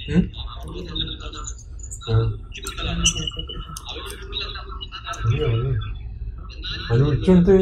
ഉം? ആ. അറിയാം, അറിയാം. അത് വിളിച്ചെടുത്ത്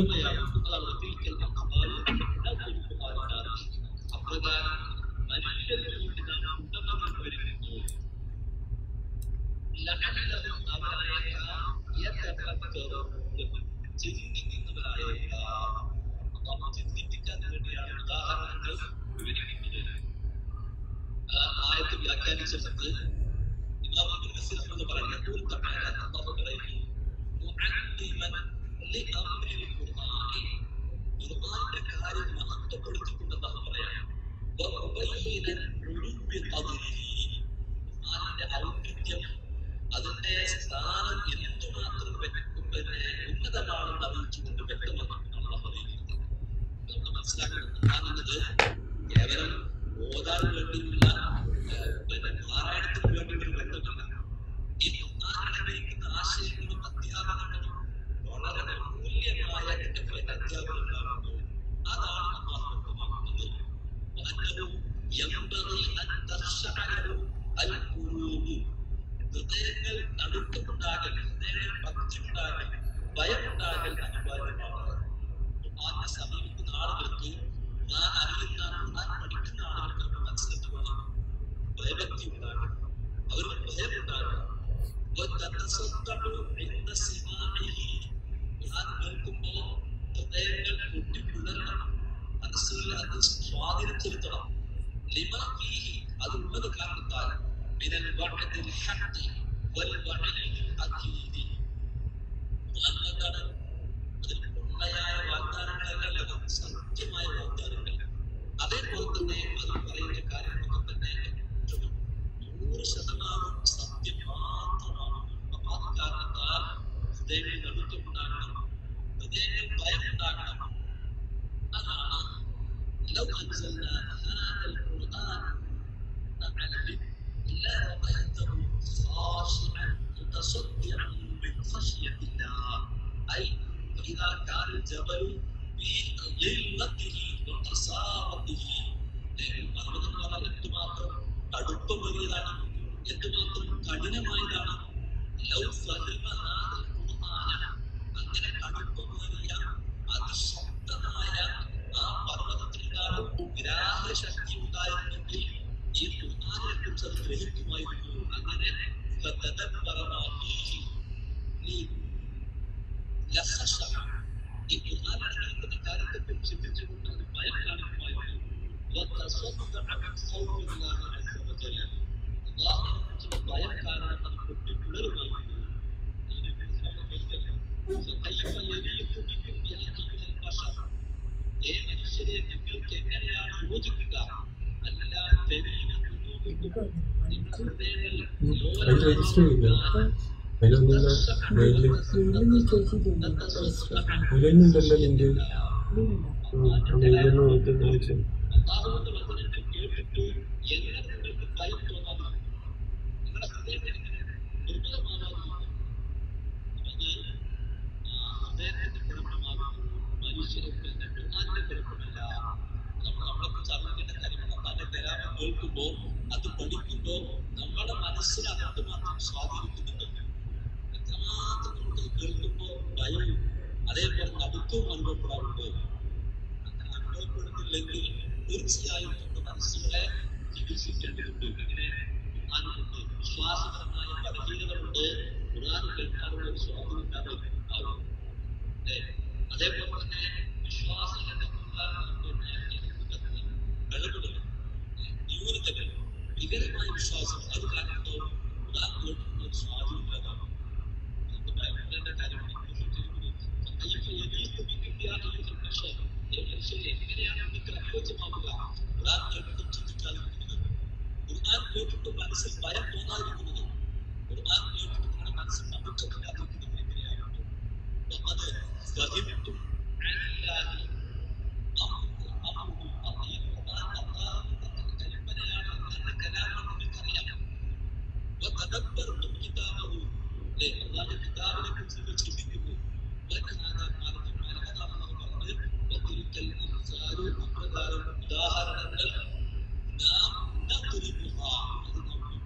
ആയത്ത് വ്യാഖ്യാനിച്ചിടത്ത് ഇമാം ഇബ്നു കസീർ എന്ന് പറയുന്നത് യഖൂൽ തആല അല്ലാഹു പറയുന്നു മുഅദ്ദിമൻ ലിഅംരിൽ ഖുർആനി ഖുർആന്റെ കാര്യം മഹത്വപ്പെടുത്തിക്കൊണ്ട് അല്ലാഹു പറയാം വമുബയ്യിനൻ ഉലുവ്വി ഖദ്രിഹി ഖുർആനിന്റെ ഔന്നത്യം അതിന്റെ സ്ഥാനം എന്തുമാത്രം വ്യക്ത- പിന്നെ ഉന്നതമാണെന്ന് അറിയിച്ചുകൊണ്ട് വ്യക്തമാക്കുന്നു അല്ലാഹു പറയുന്നത് നമ്മൾ മനസ്സിലാക്കണം ഖുർആൻ എന്നത് കേവലം ഓതാൻ വേണ്ടിയുള്ള ഏഹ്, പിന്നെ പാരായണത്തിന് വേണ്ടിയുള്ള ഗ്രന്ഥമല്ല ഈ ഖുർആൻ അടങ്ങിയിരിക്കുന്ന ആശയങ്ങളും അധ്യാപനങ്ങളും വളരെ മൂല്യമായ എന്റെ അധ്യാപനങ്ങളാകുന്നു അതാണ് അള്ളാഹു വ്യക്തമാക്കുന്നത് وأنه ينبغي أن تخشع له القلوب ഹൃദയങ്ങൾ നടുക്കമുണ്ടാകൽ ഹൃദയങ്ങൾ ഭക്തിയുണ്ടാകൽ ഭയമുണ്ടാകൽ അനിവാര്യമാണ് ഖുർആനെ സമീപിക്കുന്ന ആളുകൾക്ക് ഖുർആൻ അറിയുന്ന ഖുർആൻ പഠിക്കുന്ന ആളുകൾക്ക് അത് മനസ്സിലാക്കണം ഭയഭക്തി ഉണ്ടാകണം അവർക്ക് ഭയമുണ്ടാകണം وتتصدق عند سماعه ഖുർആൻ കേൾക്കുമ്പോൾ ഹൃദയങ്ങൾ പൊട്ടിപ്പിളരണം മനസ്സുകളിൽ അത് സ്വാധീനം ചെലുത്തണം ലിമാ ഫീഹി അതുള്ളത് കാരണത്താൽ മിനൽ വഅദിൽ ഹഖ് വൽ വഅദിൽ അഖീദി ഖുർആൻ എന്താണ് അതിൽ ഉണ്മയായ വാഗ്ദാനങ്ങളല്ല സത്യമായ വാഗ്ദാനങ്ങൾ അതേപോലെ തന്നെ അത് പറയുന്ന കാര്യങ്ങളൊക്കെ തന്നെ ഏറ്റവും നൂറ് ശതമാനം സത്യം മാത്രമാണ് അപ്പൊ അത് കാരണത്താൽ ഹൃദയങ്ങൾ നടുക്കമുണ്ടാകണം ഹൃദയങ്ങൾ ഭയമുണ്ടാകണം അതാണ് لو أنزلنا هذا القرآن على لرأيته خاشعا متصدعا من خشية الله أي فإذا كان الجبل في ظلته وقساوته പർവ്വതം പറഞ്ഞാൽ എന്തുമാത്രം കടുപ്പമേറിയതാണ് എന്തുമാത്രം കഠിനമായതാണ് ലൗ ഫഹിമ ഹാദൽ ഖുർആന അങ്ങനെ കടുപ്പമേറിയ അതിശക്തമായ ആ പർവ്വതത്തിനെക്കാളും ഗ്രാഹ്യശക്തി ഉണ്ടായിരുന്നെങ്കിൽ ഈ ഖുർആനെ കുറിച്ച് അത് ഗ്രഹിക്കുമായിരുന്നു അങ്ങനെ ഫതദബ്ബറ മാ ഫീഹി. നീ ലഖശഅ. ഈ ഖുർആൻ അടങ്ങിയിരിക്കുന്ന കാര്യത്തെപ്പറ്റി ചിന്തിച്ചുകൊണ്ട് അത് ഭയം കാണിക്കുമായിരുന്നു വതസദ്ദഅ മിൻ ഖൗലില്ലാഹി അസ്സ വജല്ല. അല്ലാഹുവിനെക്കുറിച്ചുള്ള ഭയം കാരണം അത് പൊട്ടിപ്പിളരുമായിരുന്നു فكيف يليق بكم بهذه البشر ഏ മനുഷ്യരെ നിങ്ങൾക്ക് എങ്ങനെയാണ് യോജിക്കുക അല്ല തെരീന കുലൂബുക്കും നിങ്ങളുടെ ഹൃദയങ്ങൾ അതിൽ രജിസ്റ്റർ ചെയ്യില്ല അതിലൊന്നുമില്ല മെയിലിൽ അതിലൊന്നുണ്ടല്ലോ നിന്റെ മെയിലൊന്നും നോക്കുന്ന ആവശ്യം അള്ളാഹുവിന്റെ വചനങ്ങൾ കേട്ടിട്ട് എങ്ങനെ നിങ്ങൾക്ക് ഭയം തോന്നാതിരിക്കും നിങ്ങളുടെ ഹൃദയത്തിൽ എങ്ങനെ ദുർബലമാകാതിരിക്കും അത് ആ ഹൃദയത്തിന്റെ കുഴപ്പമാകും മനുഷ്യർക്ക് ഖുർആന്റെ കുഴപ്പമല്ല നമ്മൾ നമ്മളെ കുറിച്ച് അറിഞ്ഞിട്ട് കാര്യമാണ് അള്ളാന്റെ കലാമം കേൾക്കുമ്പോൾ അത് പഠിക്കുമ്പോൾ നമ്മുടെ മനസ്സിനെ അത്രമാത്രം സ്വാധീനിക്കുന്നുണ്ട് എത്രമാത്രം നമുക്ക് കേൾക്കുമ്പോൾ ഭയവും അതേപോലെ നടുക്കവും അനുഭവപ്പെടാറുണ്ട് അങ്ങനെ അനുഭവപ്പെടുന്നില്ലെങ്കിൽ തീർച്ചയായും നമ്മുടെ മനസ്സുകളെ ചികിത്സിക്കേണ്ടതുണ്ട് ഇങ്ങനെ ഖുർആനുണ്ട് വിശ്വാസപരമായ ബലഹീനതകളുണ്ട് ഖുർആൻ കേൾക്കാനുള്ള ഒരു സ്വാധീനം ഉണ്ടാവും ഉണ്ടാവും. അല്ലേ? അതേപോലെ തന്നെ വിശ്വാസം രംഗത്തുള്ള പിന്നെ കഴിവുകൾ ന്യൂനതകൾ വികലമായ വിശ്വാസം അത് കാരണം എന്താവും? ഖുർആൻ കേൾക്കുന്ന ഒരു സ്വാധീനം ഉണ്ടാകാം നമുക്ക് ഭയപ്പെടേണ്ട കാര്യമാണ് കയ്യൊക്കെ എഴുതിയിട്ട് വിദ്യാർത്ഥി പക്ഷേ മനുഷ്യരെ എങ്ങനെയാണ് നമുക്ക് അനുയോജ്യമാവുക ഖുർആൻ കേട്ടിട്ട് ചിന്തിക്കാതിരിക്കുന്നത് ഖുർആൻ കേട്ടിട്ട് മനസ്സിൽ ഭയം തോന്നാതിരിക്കുന്നത് ഖുർആൻ കേട്ടിട്ട് നിങ്ങളുടെ മനസ്സിൽ നടുക്കമില്ലാതിരിക്കുന്നത് എങ്ങനെയാണ് അത് ഫഹിംതും അല്ലാഹി അമ്രുഹു അമ്രുഹു അപ്പൊ ഈ ഖുർആൻ അല്ലാഹുവിന്റെ കൽപ്പനയാണ് അല്ലാഹുവിന്റെ കലാമാണ് നിങ്ങൾക്കറിയാം وتدبرتم كتابه ليه الله كتابه كنت تشبهه وكان هذا قال تعالى هذا الله പറഞ്ഞത് وتلك الأمثال أقدار ഉദാഹരണങ്ങൾ നാം നദ്രിബുഹ അത് നാം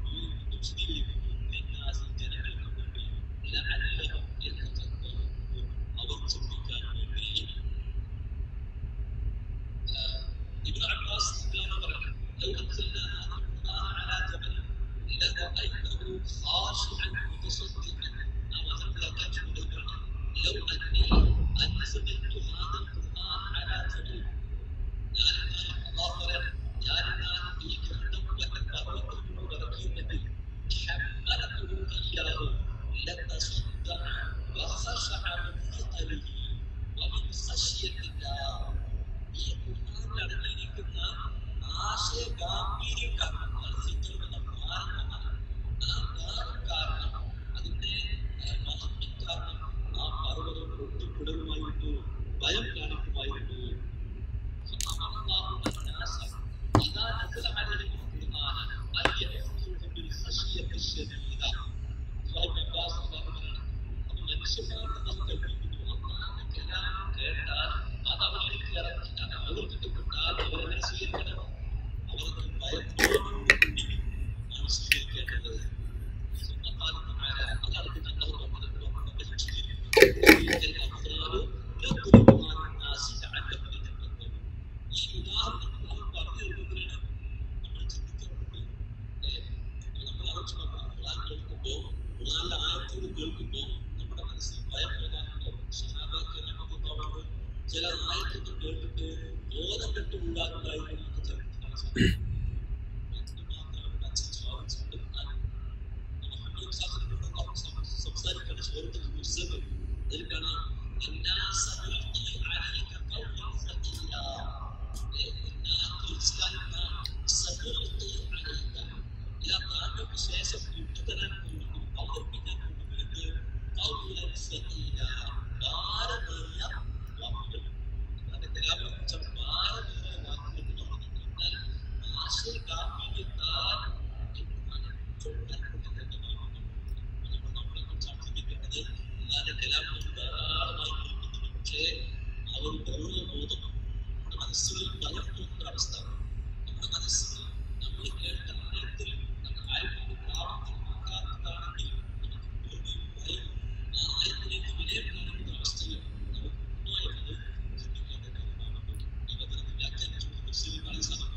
സംസാരിക്കുന്ന സുഹൃത്തുക്കൾ പുസ്തകം അതിൽ കാണാം എന്നാ സബൂത്തി അലൈക ഖൗലൻ സഖീല എന്നാ തീർച്ചയായും സബൂത്തി അലൈക ഇതാ താങ്കൾക്ക് ശേഷം വിട്ടുതരാൻ പോകുന്നു അവതരിപ്പിക്കാൻ പോകുന്നത് ഖൗലൻ സഖീല ഭാരമേറിയ വാക്കുകൾ അതിന്റെ കലാപം വെച്ചാൽ ഭാരമേറിയ വാക്കുകൾ എന്ന് പറഞ്ഞാൽ ആശയ ഗാംഭീര്യത്താൽ എന്താണ് ചൊല്ലാൻ നമ്മളെ കുറിച്ചാണ് ചിന്തിക്കേണ്ടത് അല്ലാതെ കലാപം ധാരാളമായി കേൾക്കുന്നുണ്ട് പക്ഷേ ആ ഒരു ഗൗരവബോധം നമ്മുടെ മനസ്സുകളിൽ പകർത്തുന്ന അവസ്ഥ നമ്മുടെ മനസ്സിൽ നമ്മൾ കേട്ട ആഴത്തിൽ നമ്മൾ ആയത്തിന്റെ പ്രാവർത്തികം നോക്കാത്തതാണെങ്കിൽ നമുക്ക് പേടിയും ഭയവും ആ ആയത്തിലേക്ക് വിലയം കാണുന്ന അവസ്ഥയിൽ നമുക്ക് പൂർണ്ണമായിട്ട് ചിന്തിക്കേണ്ട കാര്യമാണ് ഈ വചനത്തിൽ വ്യാഖ്യാനിച്ചുകൊണ്ട് മുസ്ലിം സാധിക്കും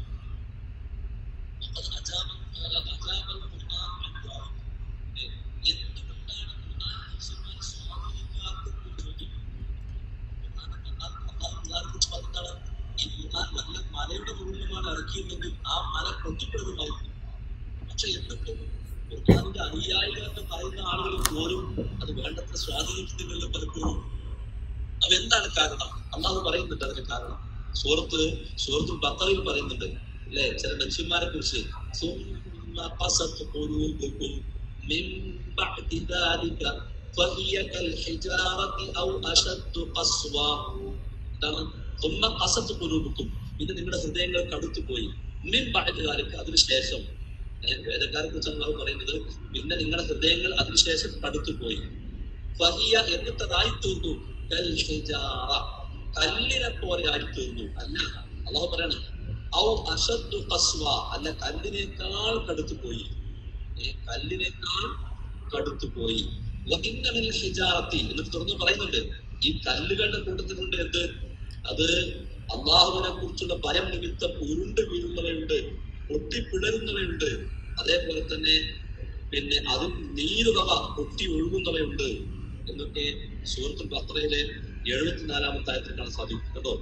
وقد أجاب أجاب القرآن عن ذلك എന്തുകൊണ്ടാണ് ഖുർആൻ മനുഷ്യന്മാരെ സ്വാധീനിക്കാത്തത് എന്ന് ചോദ്യം ഖുർആൻ എന്നാൽ അള്ളാഹു ഖുർആനെക്കുറിച്ച് പറഞ്ഞതാണ് ഈ ഖുർആൻ നല്ല മലയുടെ മുകളിലുമാണ് ഇറക്കിയിരുന്നെങ്കിൽ ആ മല പൊട്ടിപ്പെടുന്നതായിരുന്നു പക്ഷെ എന്നിട്ടും ഖുർആാനിന്റെ അനുയായികൾ എന്ന് പറയുന്ന ആളുകൾ പോലും അത് വേണ്ടത്ര സ്വാധീനിക്കുന്നില്ലല്ലോ പലപ്പോഴും അപ്പൊ എന്താണ് കാരണം അള്ളാഹു പറയുന്നുണ്ട് അതിന് കാരണം സൂറത്ത് സൂറത്തുൽ ബക്കറയിൽ പറയുന്നുണ്ട് അല്ലെ ചില മനുഷ്യന്മാരെ കുറിച്ച് ثم قست قلوبكم من بعد ذلك فهي كالحجارة أو أشد قسوة എന്താണ് ثم قست قلوبكم ഇത് നിങ്ങളുടെ ഹൃദയങ്ങൾ കടുത്തു പോയി മിൻ بعد ذلك അതിനുശേഷം ഏഹ് വേദക്കാരെ കുറിച്ച് അള്ളാഹു പറയുന്നത് പിന്നെ നിങ്ങളുടെ ഹൃദയങ്ങൾ അതിനുശേഷം കടുത്തു പോയി ഫഹിയ എന്നിട്ടതായി തീർന്നു കൽ ഹിജാറ. കല്ലിനെ പോലെ ആയി തീർന്നു അല്ല അള്ളാഹു പറയണ ഔ അഷദ്ദു ഖസ്വ അല്ല കല്ലിനേക്കാൾ കടുത്തു പോയി ഏ, കല്ലിനേക്കാൾ കടുത്തു പോയി വഇന്ന മിനൽ ഹിജാറത്തി എന്നിട്ട് തുറന്നു പറയുന്നുണ്ട് ഈ കല്ലുകളുടെ കൂട്ടത്തിലുണ്ട് എന്ത് അത് അള്ളാഹുവിനെ കുറിച്ചുള്ള ഭയം നിമിത്തം ഉരുണ്ട് വീഴുന്നവയുണ്ട് പൊട്ടിപ്പിളരുന്നവയുണ്ട് അതേപോലെ തന്നെ പിന്നെ അതിൽ നീരുറവ പൊട്ടി ഒഴുകുന്നവയുണ്ട് എന്നൊക്കെ സൂറത്തുൽ ബഖറയിലെ എഴുപത്തിനാലാമത്തെ ആയത്തിൽ കാണാൻ സാധിക്കും കേട്ടോ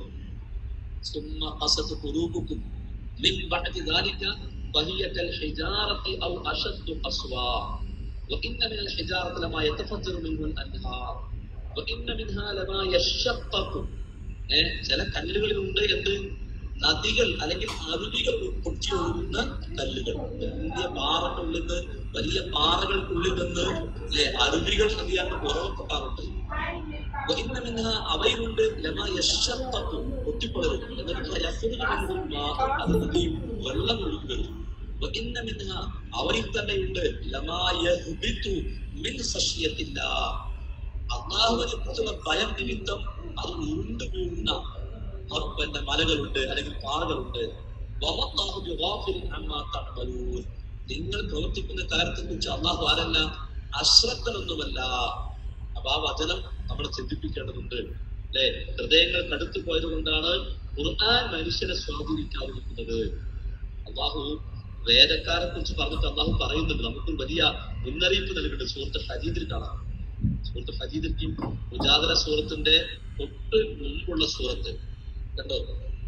ثم قست قلوبكم من بعد ذلك فهي كالحجارة أو أشد قسوة وإن من الحجارة لما يتفجر منه الأنهار وإن منها لما يشقق ഏഹ് ചില കല്ലുകളിലുണ്ട് എന്ത് നദികൾ അല്ലെങ്കിൽ അരുവികൾ പൊട്ടി ഒഴുകുന്ന കല്ലുകൾ വലിയ പാറയുടെ ഉള്ളിൽ നിന്ന് വലിയ പാറകൾക്കുള്ളിൽ നിന്ന് അല്ലെ അരുവികൾ നദിയാണ് പുറപ്പെട്ടാറുണ്ട് وإن منها അവയിലുണ്ട് ലമാ യശത്തഖു പൊട്ടിപ്പളരും എന്നിട്ട് യഖ്റുജു മിൻഹു മാ അത് നദിയും വെള്ളം ഒഴുകി വരും وإن منها അവയിൽ തന്നെയുണ്ട് ലമാ യഹ്ബിതു മിൻ ഖശ്യത്തില്ലാ അള്ളാഹുവിനെ കുറിച്ചുള്ള ഭയം നിമിത്തം അത് ഉരുണ്ടു വീഴുന്ന ആ പിന്നെ മലകളുണ്ട് അല്ലെങ്കിൽ പാറകളുണ്ട് വമല്ലാഹു ബിഗാഫിലിൻ അമ്മാ തഅമലൂൻ നിങ്ങൾ പ്രവർത്തിക്കുന്ന കാര്യത്തെ കുറിച്ച് അള്ളാഹു ആരല്ല അശ്രദ്ധനൊന്നുമല്ല അപ്പൊ ആ വചനം നമ്മൾ ചിന്തിപ്പിക്കേണ്ടതുണ്ട് അല്ലെ ഹൃദയങ്ങൾ കടുത്തു പോയത് കൊണ്ടാണ് ഖുർആൻ മനുഷ്യനെ സ്വാധീനിക്കാതിരിക്കുന്നത് അള്ളാഹു വേദക്കാരെ കുറിച്ച് പറഞ്ഞിട്ട് അള്ളാഹു പറയുന്നുണ്ട് നമുക്ക് വലിയ മുന്നറിയിപ്പ് നൽകുന്നുണ്ട് സുഹൃത്ത് ഹജീദിൽ കാണാം സുഹൃത്ത് ഹജീദിൽ മുജാദര സൂറത്തിന്റെ തൊട്ട് മുമ്പുള്ള സൂറത്ത് കണ്ടോ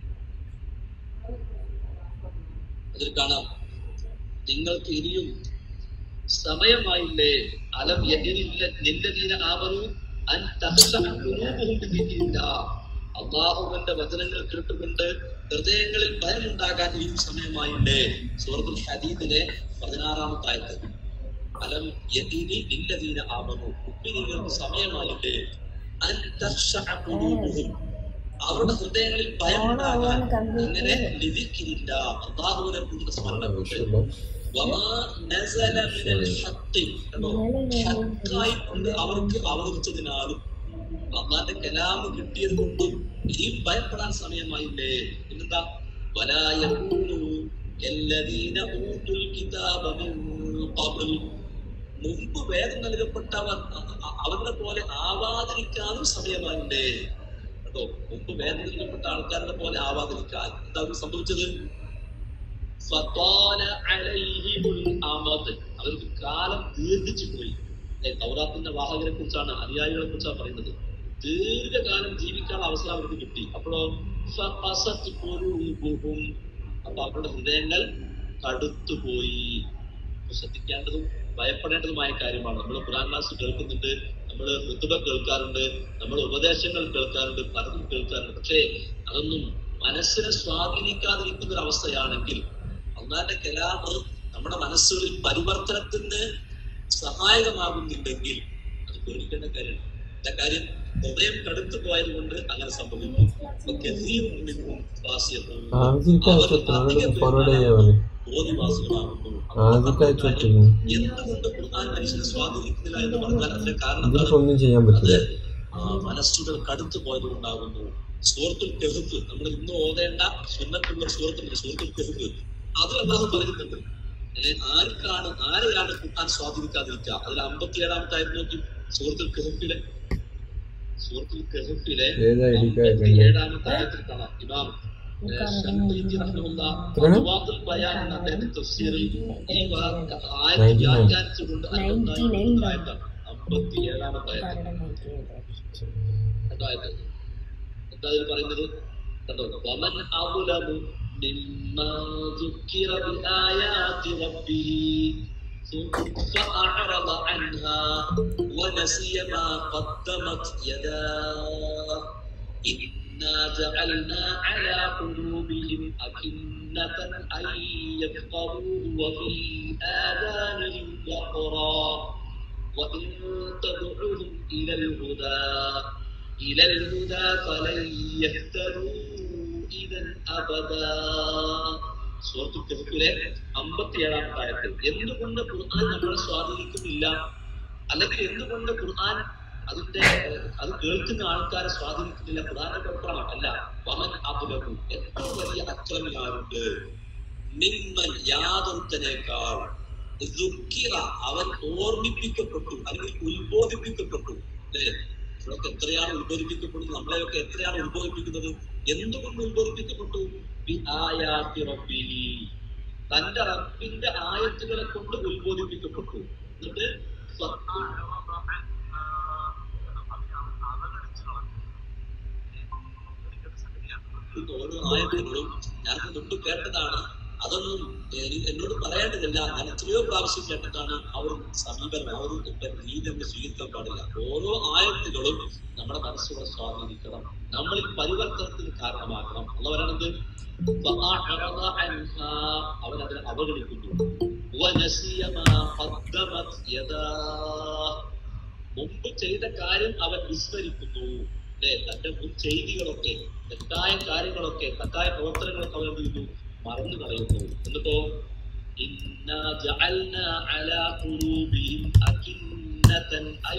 അതിൽ കാണാം നിങ്ങൾക്ക് ഇനിയും സമയമായില്ലേ അലം യദിനില്ല നില്ലദീന ആമനു അൻ തഖ്ശഅ ഖുലൂബുഹും ബിദിക്രില്ലാഹ് അള്ളാഹുവിന്റെ വചനങ്ങൾ കേട്ടുകൊണ്ട് ഹൃദയങ്ങളിൽ ഭയമുണ്ടാകാൻ ഇനിയും സമയമായില്ലേ സൂറത്തുൽ ഹദീദിലെ പതിനാറാമത്തെ ആയത്ത് അലം യദിനി നില്ലദീന ആമനു മുഅ്മിനീങ്ങൾക്ക് സമയമായില്ലേ അൻ തഖ്ശഅ ഖുലൂബുഹും അവരുടെ ഹൃദയങ്ങളിൽ ഭയമുണ്ടാകാൻ അങ്ങനെ ലിദിക്രില്ല അള്ളാഹുവിനെ കുറിച്ച് സ്മരണ കൊണ്ട് വമാ നസല മിനൽ ഹഖ് കണ്ടോ ഹക്കായിക്കൊണ്ട് അവർക്ക് അവതരിച്ചതിനാലും അള്ളാന്റെ കലാമ് കിട്ടിയത് കൊണ്ടും ഇനിയും ഭയപ്പെടാൻ സമയമായില്ലേ പിന്നെന്താ വലാ യകൂനു الذين اوتوا الكتاب من قبل മുമ്പ് വേദം നൽകപ്പെട്ടവർ അ- അ- അവരുടെ പോലെ ആവാതിരിക്കാനും സമയമായില്ലേ കേട്ടോ മുമ്പ് വേദം നൽകപ്പെട്ട ആൾക്കാരുടെ പോലെ ആവാതിരിക്കാൻ എന്താ അവർക്ക് സംഭവിച്ചത് ഫത്വാല അലൈഹിമുൽ അമദ്. അവർക്ക് കാലം ദീർഘിച്ചു പോയി ഏ, തൗറാത്തിന്റെ വാഹകരെ കുറിച്ചാണ് അനുയായികളെ കുറിച്ചാണ് പറയുന്നത് ദീർഘകാലം ജീവിക്കാൻ അവസരം അവർക്ക് കിട്ടി അപ്പോഴോ ഫഖസത് ഖുലൂബുഹും. അപ്പൊ അവരുടെ ഹൃദയങ്ങൾ കടുത്തുപോയി അപ്പൊ ശ്രദ്ധിക്കേണ്ടതും ഭയപ്പെടേണ്ടതുമായ കാര്യമാണ് നമ്മൾ ഖുറാൻ ക്ലാസ് കേൾക്കുന്നുണ്ട് നമ്മൾ ഋതുബ കേൾക്കാറുണ്ട് നമ്മൾ ഉപദേശങ്ങൾ കേൾക്കാറുണ്ട് പലതും കേൾക്കാറുണ്ട് പക്ഷേ അതൊന്നും മനസ്സിനെ സ്വാധീനിക്കാതിരിക്കുന്ന ഒരു അവസ്ഥയാണെങ്കിൽ അള്ളാന്റെ കലാമ് നമ്മുടെ മനസ്സുകളിൽ പരിവർത്തനത്തിന് സഹായകമാകുന്നില്ലെങ്കിൽ അത് പേടിക്കേണ്ട കാര്യമാണ് എന്താ കാര്യം ഹൃദയം കടുത്തു പോയത് കൊണ്ട് അങ്ങനെ സംഭവിക്കും അപ്പൊ ഗതിയും നിന്നും വാസിയവും ആദ്യത്തെ ആഴ്ച മുപ്പറോടെ ചെയ്യാൻ ബോധിവാസികളാകുന്നു ആദ്യത്തെ ആഴ്ച എന്തുകൊണ്ട് ഖുർആൻ മനുഷ്യനെ സ്വാധീനിക്കുന്നില്ല എന്ന് പറഞ്ഞാൽ അതിന്റെ കാരണം ഇതിപ്പോ എന്താണ്? ഒന്നും ചെയ്യാൻ അത് പറ്റില്ല ആ മനസ്സുകൾ കടുത്തു പോയത് കൊണ്ടാകുന്നു സൂറത്തുൽ കെഹുഫ് നമ്മൾ ഇന്ന് ഓതേണ്ട സുന്നത്തുള്ള സൂറത്തുണ്ട് സൂറത്തുൽ കെഹുഫ് അത് അല്ലാതെ പറയുന്നുണ്ട് ഏ, ആർക്കാണ് ആരെയാണ് ഖുർആൻ സ്വാധീനിക്കാതിരിക്കുക അതിൽ അമ്പത്തി ഏഴാമത്തെ ആയത് നോക്കി സൂറത്തുൽ കെഹുഫിലെ സൂറത്തുൽ കെഹുഫിലെ ഏത് ഐ ഡി അമ്പത്തി ഏഴാമത്തെ ആയത്തിൽ കാണാം ഇമാം ഏ, ഷംഖീജി റഹ്മത്തുള്ള എത്രയാണ്? അദ്വാത്തുൽ ബയാൻ എന്ന അദ്ദേഹത്തിന്റെ തഫ്സീറിൽ ഈ വാ- ആയത്ത് വ്യാഖ്യാനിച്ചുകൊണ്ട് അൻപത്തി ആയത്താണ് അമ്പത്തി ഏഴാമത്തെ ആയത്ത് അതായത് എന്താ ഇതിൽ പറയുന്നത് കണ്ടോ വമൻ അظلم ممن ذكر بآيات ربه فأعرض عنها ونسي ما قدمت يداه إنا جعلنا على قلوبهم أكنة أن يفقهوه وفي آذانهم وقرا وإن تدعوهم إلى الهدى إلى الهدى فلن يهتدوا إذا أبدا സൂറത്തുൽ കഹ്ഫിലെ അമ്പത്തിയേഴാമത്തെ ആയത്തിൽ എന്തുകൊണ്ട് ഖുർആൻ നമ്മളെ സ്വാധീനിക്കുന്നില്ല അല്ലെങ്കിൽ എന്തുകൊണ്ട് ഖുർആൻ അതിന്റെ ഏഹ്, അത് കേൾക്കുന്ന ആൾക്കാരെ സ്വാധീനിക്കുന്നില്ല ഖുർആന്റെ കുഴപ്പമാണോ അല്ല വമൻ അബുലഹു ഏറ്റവും വലിയ അക്രമിയാരുണ്ട് നിമ്മൻ യാതൊരുത്തനേക്കാൾ ദുഃഖിറ അവൻ ഓർമ്മിപ്പിക്കപ്പെട്ടു അല്ലെങ്കിൽ ഉത്ബോധിപ്പിക്കപ്പെട്ടു അല്ലേ ഇവിടൊക്കെ എത്രയാണ് ഉത്ബോധിപ്പിക്കപ്പെടുന്നത് നമ്മളെയൊക്കെ എത്രയാണ് ഉത്ബോധിപ്പിക്കുന്നത് എന്തുകൊണ്ട് ഉത്ബോധിപ്പിക്കപ്പെട്ടു ബി ആയാത്തി റബ്ബിഹി. തന്റെ റബ്ബിന്റെ ആയത്തുകളെ കൊണ്ട് ഉത്ബോധിപ്പിക്കപ്പെട്ടു എന്നിട്ട് ഇത് ഓരോ ആയത്തുകളും ഞാൻ മുമ്പ് കേട്ടതാണ് അതൊന്നും എനി- എന്നോട് പറയേണ്ടതില്ല ഞാൻ എത്രയോ പ്രാവശ്യം കേട്ടിട്ടാണ് ആ ഒരു സമീപനം ആ ഒരു രീതി നമ്മൾ സ്വീകരിക്കാൻ പാടില്ല ഓരോ ആയത്തുകളും നമ്മുടെ മനസ്സുകളെ സ്വാധീനിക്കണം നമ്മളിൽ പരിവർത്തനത്തിന് കാരണമാക്കണം അല്ല പറയണത് فأعرض عنها. അവൻ അതിനെ അവഗണിക്കുന്നു ونسي ما قدمت يداه. മുമ്പ് ചെയ്ത കാര്യം അവൻ വിസ്മരിക്കുന്നു അല്ലെ തന്റെ മുൻ ചെയ്തികളൊക്കെ തെറ്റായ കാര്യങ്ങളൊക്കെ തെറ്റായ പ്രവർത്തനങ്ങളൊക്കെ അവൻ എന്ത് ചെയ്യുന്നു മറന്നു കളയുന്നു എന്നിട്ടോ إنا جعلنا على قلوبهم أكنة أن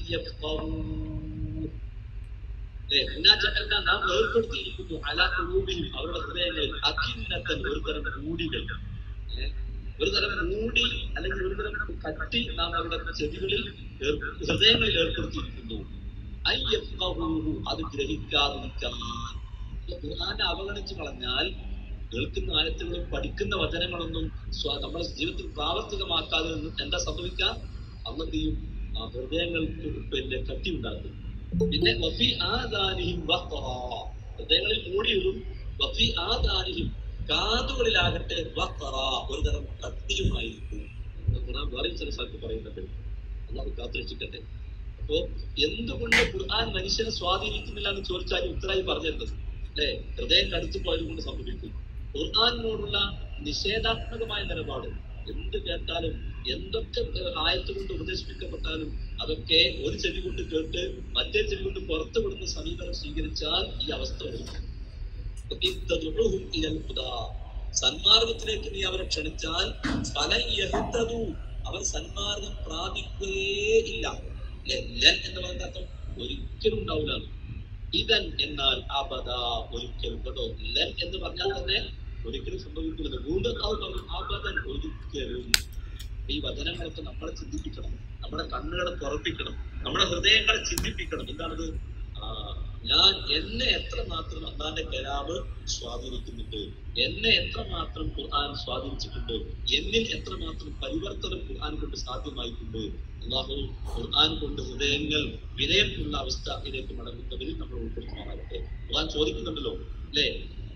يفقهوا ഏ, إنا جعلنا നാം ഏർപ്പെടുത്തിയിരിക്കുന്നു അലാ ഖുലൂബിഹിം അവരുടെ ഹൃദയങ്ങളിൽ അഖിന്നത്തൻ ഒരു തരം മൂടികൾ ഏ, ഒരു തരം മൂടി അല്ലെങ്കിൽ ഒരു തരം കട്ടി നാം അവരുടെ ചെവികളിൽ ഏർ- ഹൃദയങ്ങളിൽ ഏർപ്പെടുത്തിയിരിക്കുന്നു ഐ യഫ്ഖഹൂഹു, അത് ഗ്രഹിക്കാതിരിക്കാൻ ഖുർആനെ അവഗണിച്ചു കളഞ്ഞാൽ കേൾക്കുന്ന ആയത്തുകളും പഠിക്കുന്ന വചനങ്ങളൊന്നും സ്വ- നമ്മുടെ ജീവിതത്തിൽ പ്രാവർത്തികമാക്കാതെ നിന്ന് എന്താ സംഭവിക്കുക അന്നെന്ത് ചെയ്യും ആ ഹൃദയങ്ങൾക്ക് പിന്നെ കട്ടി ഉണ്ടാക്കും പിന്നെ വഫി ആദാനിഹിം വഖറ. ഹൃദയങ്ങളിൽ മൂടിയിടും വഫി ആദാനിഹിം കാതുകളിലാകട്ടെ വഖറ. ഒരു തരം കട്ടിയുമായിരിക്കും എന്ന് ഖുർആൻ വേറെ ചില സ്ഥലത്ത് പറയുന്നുണ്ട് അള്ളാഹു കാത്തുരക്ഷിക്കട്ടെ അപ്പോ എന്തുകൊണ്ട് ഖുർആൻ മനുഷ്യനെ സ്വാധീനിക്കുന്നില്ല എന്ന് ചോദിച്ചാൽ ഉത്തരായി പറഞ്ഞിരുന്നത് അല്ലെ ഹൃദയം കടുത്തു പോയത് കൊണ്ട് സംഭവിക്കും ഖുർആാനിനോടുള്ള നിഷേധാത്മകമായ നിലപാട് എന്ത് കേട്ടാലും എന്തൊക്കെ ഏഹ്, ആയത്ത് കൊണ്ട് ഉപദേശിപ്പിക്കപ്പെട്ടാലും അതൊക്കെ ഒരു ചെവി കൊണ്ട് കേട്ട് മറ്റേ ചെവി കൊണ്ട് പുറത്തു വിടുന്ന സമീപനം സ്വീകരിച്ചാൽ ഈ അവസ്ഥ വരും ഇത്തദുഉഹും ഇലൽ ഹുദാ. സന്മാർഗത്തിലേക്ക് നീ അവരെ ക്ഷണിച്ചാൽ ഫലൻ യഹ്തദൂ. അവർ സന്മാർഗം പ്രാപിക്കുകയേ ഇല്ല ലെ- ലൻ എന്ന് പറയുന്ന അർത്ഥം ഒരിക്കലും ഉണ്ടാവില്ല ഇതൻ എന്നാൽ അബദ ഒരിക്കലും കേട്ടോ ലൻ എന്ന് പറഞ്ഞാൽ തന്നെ ഒരിക്കലും സംഭവിക്കുന്നത് വീണ്ടും അത് പറയും അബദൻ ഒരിക്കലും ഈ വചനങ്ങളൊക്കെ നമ്മളെ ചിന്തിപ്പിക്കണം നമ്മുടെ കണ്ണുകളെ തുറപ്പിക്കണം നമ്മുടെ ഹൃദയങ്ങളെ ചിന്തിപ്പിക്കണം എന്താണത് ആ ഞാൻ എന്നെ എത്ര മാത്രം അള്ളാന്റെ കലാമ് സ്വാധീനിക്കുന്നുണ്ട് എന്നെ എത്ര മാത്രം ഖുർആൻ സ്വാധീനിച്ചിട്ടുണ്ട് എന്നിൽ എത്ര മാത്രം പരിവർത്തനം ഖുർആൻ കൊണ്ട് സാധ്യമായിട്ടുണ്ട് അള്ളാഹു ഖുർആൻ കൊണ്ട് ഹൃദയങ്ങൾ വിനയമുള്ള അവസ്ഥയിലേക്ക് മടങ്ങുന്നതിൽ നമ്മൾ ഉൾപ്പെടുത്തുമാറാകട്ടെ ഖുർആൻ ചോദിക്കുന്നുണ്ടല്ലോ അല്ലേ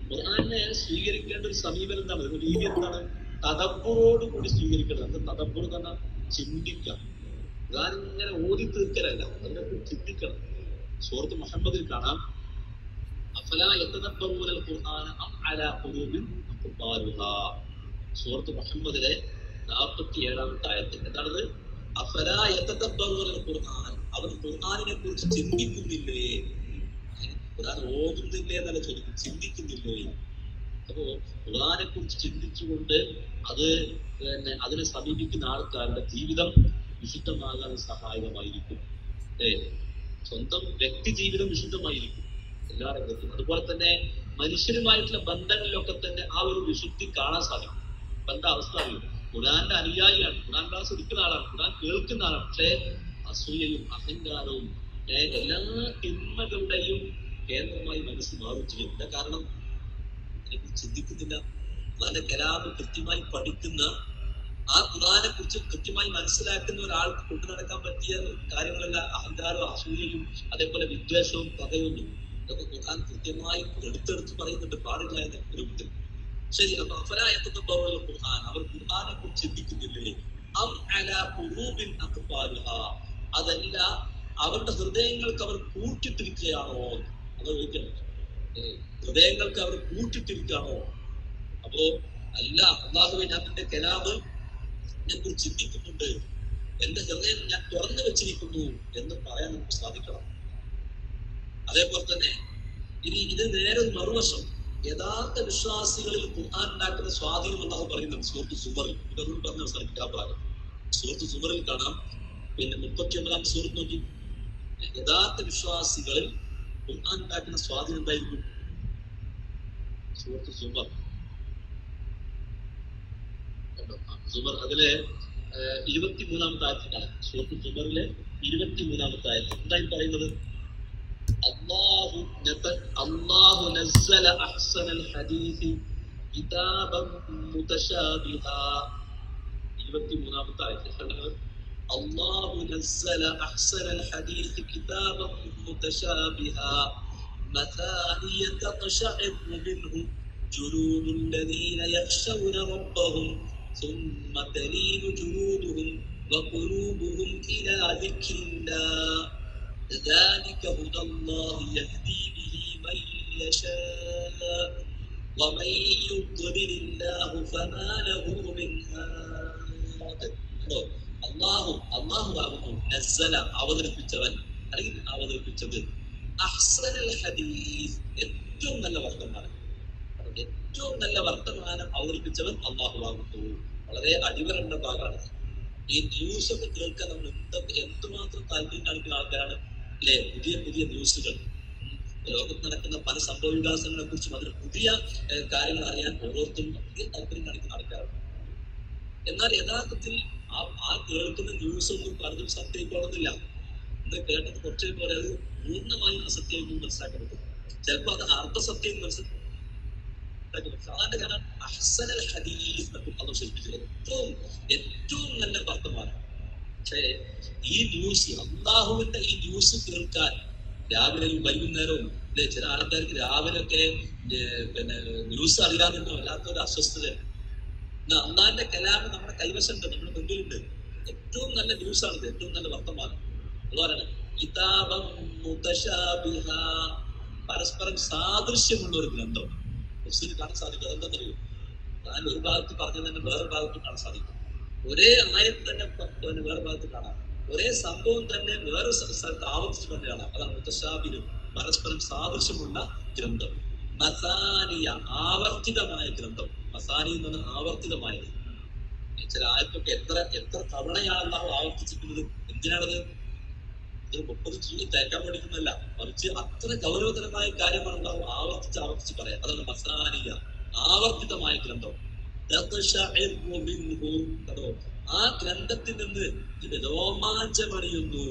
ഖുർആനെ സ്വീകരിക്കേണ്ട ഒരു സമീപനം എന്താണ് ഒരു രീതി എന്താണ് തദബ്ബുറോട് കൂടി സ്വീകരിക്കണം അത് തദബ്ബുർ തന്നെ ചിന്തിക്കാം ഖുർആൻ ഇങ്ങനെ ഓതി തീർക്കലല്ല അതിനെക്കുറിച്ച് ചിന്തിക്കണം സൂറത്ത് മുഹമ്മദിൽ കാണാം അഫലാ യതദബ്ബറൂന ഖുർആന അം അലാ ഖുലൂബിൻ അഖ്ബാലുഹാ സൂറത്ത് മുഹമ്മദിലെ നാൽപ്പത്തി ഏഴാമത്തെ ആയത്ത് എന്താണത് അഫലാ യതദബ്ബറൂന ഖുർആൻ അവർ ഖുർആനിനെ കുറിച്ച് ചിന്തിക്കുന്നില്ലേ ഖുർആൻ ഓതുന്നില്ലേ എന്നല്ല ചോദിക്കും ചിന്തിക്കുന്നില്ലേ അപ്പോ ഖുർആനെ കുറിച്ച് ചിന്തിച്ചുകൊണ്ട് അത് പിന്നെ അതിനെ സമീപിക്കുന്ന ആൾക്കാരുടെ ജീവിതം വിശുദ്ധമാകാൻ സഹായകമായിരിക്കും ഏ സ്വന്തം വ്യക്തി ജീവിതം വിശുദ്ധമായിരിക്കും എല്ലാ രംഗത്തും അതുപോലെ തന്നെ മനുഷ്യരുമായിട്ടുള്ള ബന്ധങ്ങളിലൊക്കെ തന്നെ ആ ഒരു വിശുദ്ധി കാണാൻ സാധിക്കും ഇപ്പൊ എന്താ അവസ്ഥ അറിയും ഖുറാന്റെ അനുയായിയാണ് ഖുറാൻ ക്ലാസ് എടുക്കുന്ന ആളാണ് ഖുറാൻ കേൾക്കുന്ന ആളാണ് പക്ഷേ അസൂയയും അഹങ്കാരവും ഏ, എല്ലാ തിന്മകളുടെയും കേന്ദ്രമായി മനസ്സ് മാറും ചെയ്യും എന്താ കാരണം അതിനെക്കുറിച്ച് ചിന്തിക്കുന്നില്ല ഖുറാന്റെ കലാമ് കൃത്യമായി പഠിക്കുന്ന ആ ഖുറാനെ കുറിച്ച് കൃത്യമായി മനസ്സിലാക്കുന്ന ഒരാൾക്ക് കൊണ്ടു നടക്കാൻ പറ്റിയ കാര്യങ്ങളല്ല അഹങ്കാരവും അസൂയയും അതേപോലെ വിദ്വേഷവും പകയൊന്നും ഇതൊക്കെ ഖുർആൻ കൃത്യമായി എടുത്തെടുത്ത് പറയുന്നുണ്ട് പാടില്ല എന്ന രൂപത്തിൽ ശരി അപ്പൊ അഫരായത്തിന്റെ ഖുർആൻ അവർ ഖുർആനെ കുറിച്ച് ചിന്തിക്കുന്നില്ലേ അം അലാ ഖുറൂബിൻ അഖ്ബാലുഹാ അതല്ല അവരുടെ ഹൃദയങ്ങൾക്ക് അവർ കൂട്ടിട്ടിരിക്കുകയാണോ അത് ചോദിക്കണം ഏ, ഹൃദയങ്ങൾക്ക് അവർ കൂട്ടിട്ടിരിക്കുകയാണോ അപ്പോ അല്ല അള്ളാഹുവെ ഞാൻ നിന്റെ കലാമ് ഞാൻ കുറിച്ച് ചിന്തിക്കുന്നുണ്ട് എന്റെ ഹൃദയം ഞാൻ തുറന്നു വെച്ചിരിക്കുന്നു എന്ന് പറയാൻ നമുക്ക് സാധിക്കണം അതേപോലെ തന്നെ ഇനി ഇത് നേരെ ഒരു മറുവശം യഥാർത്ഥ വിശ്വാസികളിൽ ഖുർആൻ ഉണ്ടാക്കുന്ന സ്വാധീനം എന്നാണ് പറയുന്നത് സുഹൃത്ത് സുമറിൽ ഇതൊന്നും പറഞ്ഞ അവസാനിപ്പിക്കാൻ ആ ഭാഗം സുഹൃത്ത് സുമറിൽ കാണാം പിന്നെ മുപ്പത്തി ഒമ്പതാം സുഹൃത്ത് നോക്കി യഥാർത്ഥ വിശ്വാസികളിൽ ഖുർആൻ ഉണ്ടാക്കുന്ന സ്വാധീനം എന്തായിരിക്കും സുഹൃത്ത് സുമർ കണ്ടോ? ആ, സുമർ അതിലെ ഇരുപത്തി മൂന്നാമത്തെ ആയത്തിലാണ് സുഹൃത്ത് സുമറിലെ ഇരുപത്തി മൂന്നാമത്തെ ആയത്ത് എന്തായി പറയുന്നത് അള്ളാഹു നത- അള്ളാഹു നസ്സല അഹ്സനൽ ഹദീസി കിതാബൻ മുതശാബിഹാ ഇരുപത്തി മൂന്നാമത്തെ ആയത്ത് കണ്ടത് الله نزل أحسن الحديث كتابا متشابها مثانية تقشعر منه جلود الذين يخشون ربهم ثم تلين جلودهم وقلوبهم إلى ذكر الله ذلك هدى الله يهدي به من يشاء ومن يضلل الله فما له من هاد അള്ളാഹു അള്ളാഹു ആകുന്നു നസ്സല അവതരിപ്പിച്ചവൻ അല്ലെങ്കിൽ അവതരിപ്പിച്ചത് അഹ്സനൽ ഹദീസ് ഏറ്റവും നല്ല വർത്തമാനം ഏറ്റവും നല്ല വർത്തമാനം അവതരിപ്പിച്ചവൻ അള്ളാഹു ആകുന്നു വളരെ അടിവരണ്ട ഭാഗമാണ് ഈ ന്യൂസ് ഒക്കെ കേൾക്കാൻ നമ്മൾ എന്തൊക്കെ എന്തുമാത്രം താല്പര്യം കാണിക്കുന്ന ആൾക്കാരാണ് അല്ലെ പുതിയ പുതിയ ന്യൂസുകൾ ഉം. ലോകത്ത് നടക്കുന്ന പല സംഭവ വികാസങ്ങളെ കുറിച്ചും അതിന് പുതിയ ഏഹ്, കാര്യങ്ങൾ അറിയാൻ ഓരോരുത്തരും വലിയ താല്പര്യം കാണിക്കുന്ന ആൾക്കാരാണ് എന്നാൽ യഥാർത്ഥത്തിൽ ആ ആ കേൾക്കുന്ന ന്യൂസ് ഒന്നും പലതും സത്യമായിക്കോളുന്നില്ല ഇന്ന് കേട്ടത് കുറച്ചേ പോലെ അത് പൂർണ്ണമായും അസത്യം മനസ്സിലാക്കാൻ പറ്റും ചിലപ്പോൾ അത് അർദ്ധസത്യം മനസ്സിലാക്കാൻ പറ്റും അതാണ്ട് കാരണം അഹ്സനൽ ഹദീസ് എന്നൊക്കെ പദം സൂചിപ്പിച്ചത് ഏറ്റവും ഏറ്റവും നല്ല വർത്തമാനം പക്ഷേ ഈ ന്യൂസ് അള്ളാഹുവിന്റെ ഈ ന്യൂസ് കേൾക്കാൻ രാവിലെയും വൈകുന്നേരവും അല്ലെ ചില ആൾക്കാർക്ക് രാവിലെ ഒക്കെ പിന്നെ ന്യൂസ് അറിയാതെന്നോ വല്ലാത്തൊരു അസ്വസ്ഥത എന്നാ അള്ളാന്റെ കലാമ് നമ്മുടെ കൈവശമുണ്ട് നമ്മുടെ മുമ്പിലുണ്ട് ഏറ്റവും നല്ല ന്യൂസ് ആണിത് ഏറ്റവും നല്ല വർത്തമാനം അതുപോലെയാണ് കിതാബം മുതശാബിഹ പരസ്പരം സാദൃശ്യമുള്ള ഒരു ഗ്രന്ഥം മുസ്ലിം കാണാൻ സാധിക്കും അതെന്താണെന്നറിയോ ഞാൻ ഒരു ഭാഗത്ത് പറഞ്ഞത് തന്നെ വേറെ ഭാഗത്തും കാണാൻ സാധിക്കും ഒരേ ആയത്ത് തന്നെ പ- പിന്നെ വേറെ ഭാഗത്ത് കാണാം ഒരേ സംഭവം തന്നെ വേറെ സ്ഥ- സ്ഥലത്ത് ആവർത്തിച്ച് തന്നെ കാണാം അതാണ് മുത്തശാബിനും പരസ്പരം സാദൃശ്യമുള്ള ഗ്രന്ഥം മസാനിയ ആവർത്തിതമായ ഗ്രന്ഥം മസാനി എന്ന് പറഞ്ഞാൽ ആവർത്തിതമായത് ചില ആയത്തൊക്കെ എത്ര എത്ര തവണയാണ് അള്ളാഹു ആവർത്തിച്ചിട്ടുള്ളത് എന്തിനാണത് ഇത് മുപ്പത് ചൂട് തേക്കാൻ പഠിക്കുന്നല്ല മറിച്ച് അത്ര ഗൗരവതരമായ കാര്യമാണ് അള്ളാഹു ആവർത്തിച്ച് ആവർത്തിച്ച് പറയാം അതാണ് മസാനിയ ആവർത്തിതമായ ഗ്രന്ഥം തഖ്ശഇറു മിൻഹു. കണ്ടോ? ആ ഗ്രന്ഥത്തിൽ നിന്ന് ഇത് രോമാഞ്ചമണിയുന്നു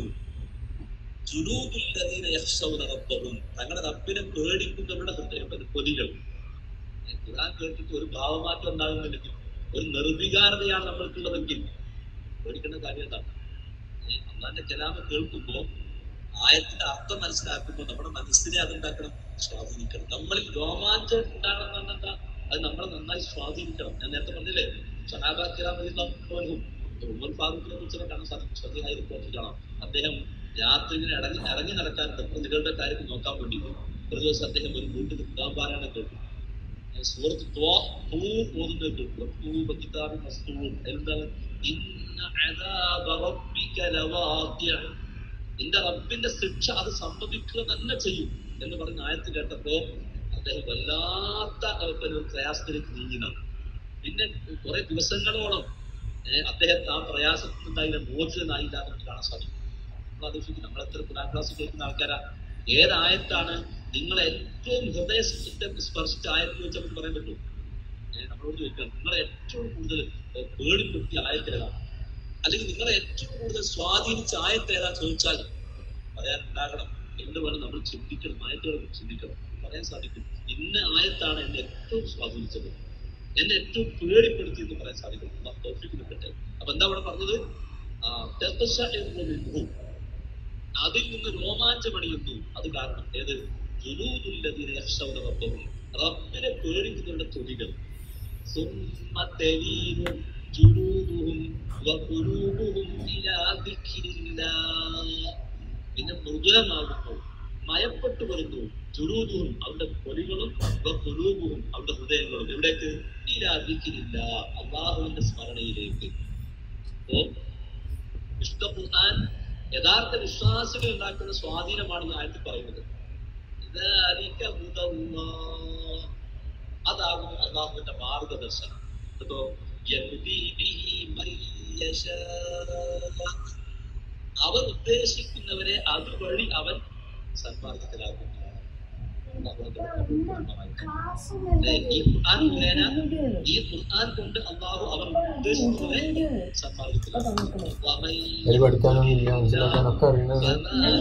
ജുനൂദുല്ലദീന യഖ്ശൗന റബ്ബഹും തങ്ങളുടെ റബ്ബിനെ പേടിക്കുന്നവരുടെ ഹൃദയ പൊലികൾ ഖുർആൻ കേട്ടിട്ട് ഒരു ഭാവമാറ്റം ഉണ്ടാകുന്നില്ലെങ്കിൽ ഒരു നിർവികാരതയാണ് നമ്മൾക്കുള്ളതെങ്കിൽ പേടിക്കേണ്ട കാര്യം എന്താണ് ഏഹ് അള്ളാന്റെ കലാമ കേൾക്കുമ്പോൾ ആയത്തിന്റെ അർത്ഥം മനസ്സിലാക്കുമ്പോൾ നമ്മുടെ മനസ്സിനെ അതുണ്ടാക്കണം സ്വാധീനിക്കണം നമ്മളിൽ രോമാഞ്ചം ഉണ്ടാകുന്ന അത് നമ്മളെ നന്നായി സ്വാധീനിക്കണം ഞാൻ നേരത്തെ പറഞ്ഞില്ലേ സഹാബാക്കിറാമതിലും ഉമർ ഫാറൂഖിനെ കുറിച്ച് കാണാൻ സാധിക്കും ശ്രദ്ധയായ റിപ്പോർട്ടിൽ കാണാം അദ്ദേഹം രാത്രി ഇങ്ങനെ ഇറങ്ങി ഇറങ്ങി നടക്കാൻ പ്രതികളുടെ കാര്യം നോക്കാൻ വേണ്ടിയിട്ട് ഒരു ദിവസം അദ്ദേഹം ഒരു വീട്ടിൽ പാരായണം കേട്ടു സൂറത്ത് ഓതുന്നത് കേട്ടു കിതാബ് മസ്തൂർ എന്താണ് ഇന്ന അദാബ റബ്ബിക ലവാഖിഅ നിന്റെ റബ്ബിന്റെ ശിക്ഷ അത് സംഭവിക്കുക തന്നെ ചെയ്യും എന്ന് പറഞ്ഞ ആയത്ത് കേട്ടപ്പോ അദ്ദേഹം വല്ലാത്ത ഏർ, പിന്നെ ഒരു പ്രയാസത്തിലേക്ക് നീങ്ങിനാണ് പിന്നെ കുറെ ദിവസങ്ങളോളം ഏഹ്, അദ്ദേഹത്തെ ആ പ്രയാസത്തിൽ നിന്നായില്ല മോചിതനായില്ല എന്ന് കാണാൻ സാധിക്കും നമ്മൾ ആലോചിക്കും നമ്മൾ എത്ര ഖുറാൻ ക്ലാസ് കേൾക്കുന്ന ആൾക്കാരാ ഏതായത്താണ് നിങ്ങളെ ഏറ്റവും ഹൃദയത്തെ സ്പർശിച്ച ആയത്ത് വെച്ച് നമുക്ക് പറയാൻ പറ്റും ഏഹ്, നമ്മളോട് ചോദിക്കണം നിങ്ങളെ ഏറ്റവും കൂടുതൽ ഏഹ്, പേടിപ്പെടുത്തിയ ആയത്ത് ഏതാണ് അല്ലെങ്കിൽ നിങ്ങളെ ഏറ്റവും കൂടുതൽ സ്വാധീനിച്ച ആയത്ത് ഏതാ ചോദിച്ചാൽ പറയാൻ ഉണ്ടാകണം എന്ന് വേണം നമ്മൾ ചിന്തിക്കണം ആയത്തോടെ ചിന്തിക്കണം പറയാൻ സാധിക്കും ഇന്ന ആയത്താണ് എന്നെ ഏറ്റവും സ്വാധീനിച്ചത് എന്നെ ഏറ്റവും പേടിപ്പെടുത്തി എന്ന് പറയാൻ സാധിക്കും അള്ളാഹു തൗഫീഖ് നൽകട്ടെ അപ്പൊ എന്താ അവിടെ പറഞ്ഞത് ആ, തഖ്ശഇറു മിൻഹു. അതിൽ നിന്ന് രോമാഞ്ചമണിയുന്നു അത് കാരണം ഏത് ജുലൂദുല്ലദീന യഖ്ശൗന റബ്ബഹും റബ്ബിനെ പേടിക്കുന്നവരുടെ തൊലികൾ ثم تلين جلودهم وقلوبهم إلى ذكر الله പിന്നെ മൃദുലമാകുന്നു മയപ്പെട്ടു വരുന്നു ജുലൂദും അവരുടെ പൊലികളും കുലൂബും അവരുടെ ഹൃദയങ്ങളും എവിടേക്ക് ഇലാദിക്കില്ല അള്ളാഹുവിന്റെ സ്മരണയിലേക്ക് അപ്പോ വിശുദ്ധ ഖുർആൻ യഥാർത്ഥ വിശ്വാസികൾ ഉണ്ടാക്കുന്ന സ്വാധീനമാണ് ഈ ആയത്തിൽ പറയുന്നത് ذَلِكَ هُدَى اللَّهِ. അതാകുന്നു അള്ളാഹുവിന്റെ മാർഗദർശനം അപ്പോ യഹ്ദീ ബിഹി മൻ യശാ. അവൻ ഉദ്ദേശിക്കുന്നവരെ അതുവഴി അവൻ സന്മാർഗത്തിലാക്കുന്നു അല്ലാഹു അതിനെ പൂർണ്ണമായിട്ട്. ഈ ഖുർആൻ മുഖേന ഈ ഖുർആൻ കൊണ്ട് അള്ളാഹു അവൻ ഉദ്ദേശിക്കുന്നവരെ സന്മാർഗത്തിലാക്കുന്നു വമൻ അതിൽ പഠിക്കാനൊന്നും ഇല്ല മനസ്സിലാക്കാനൊക്കെ അറിയണത്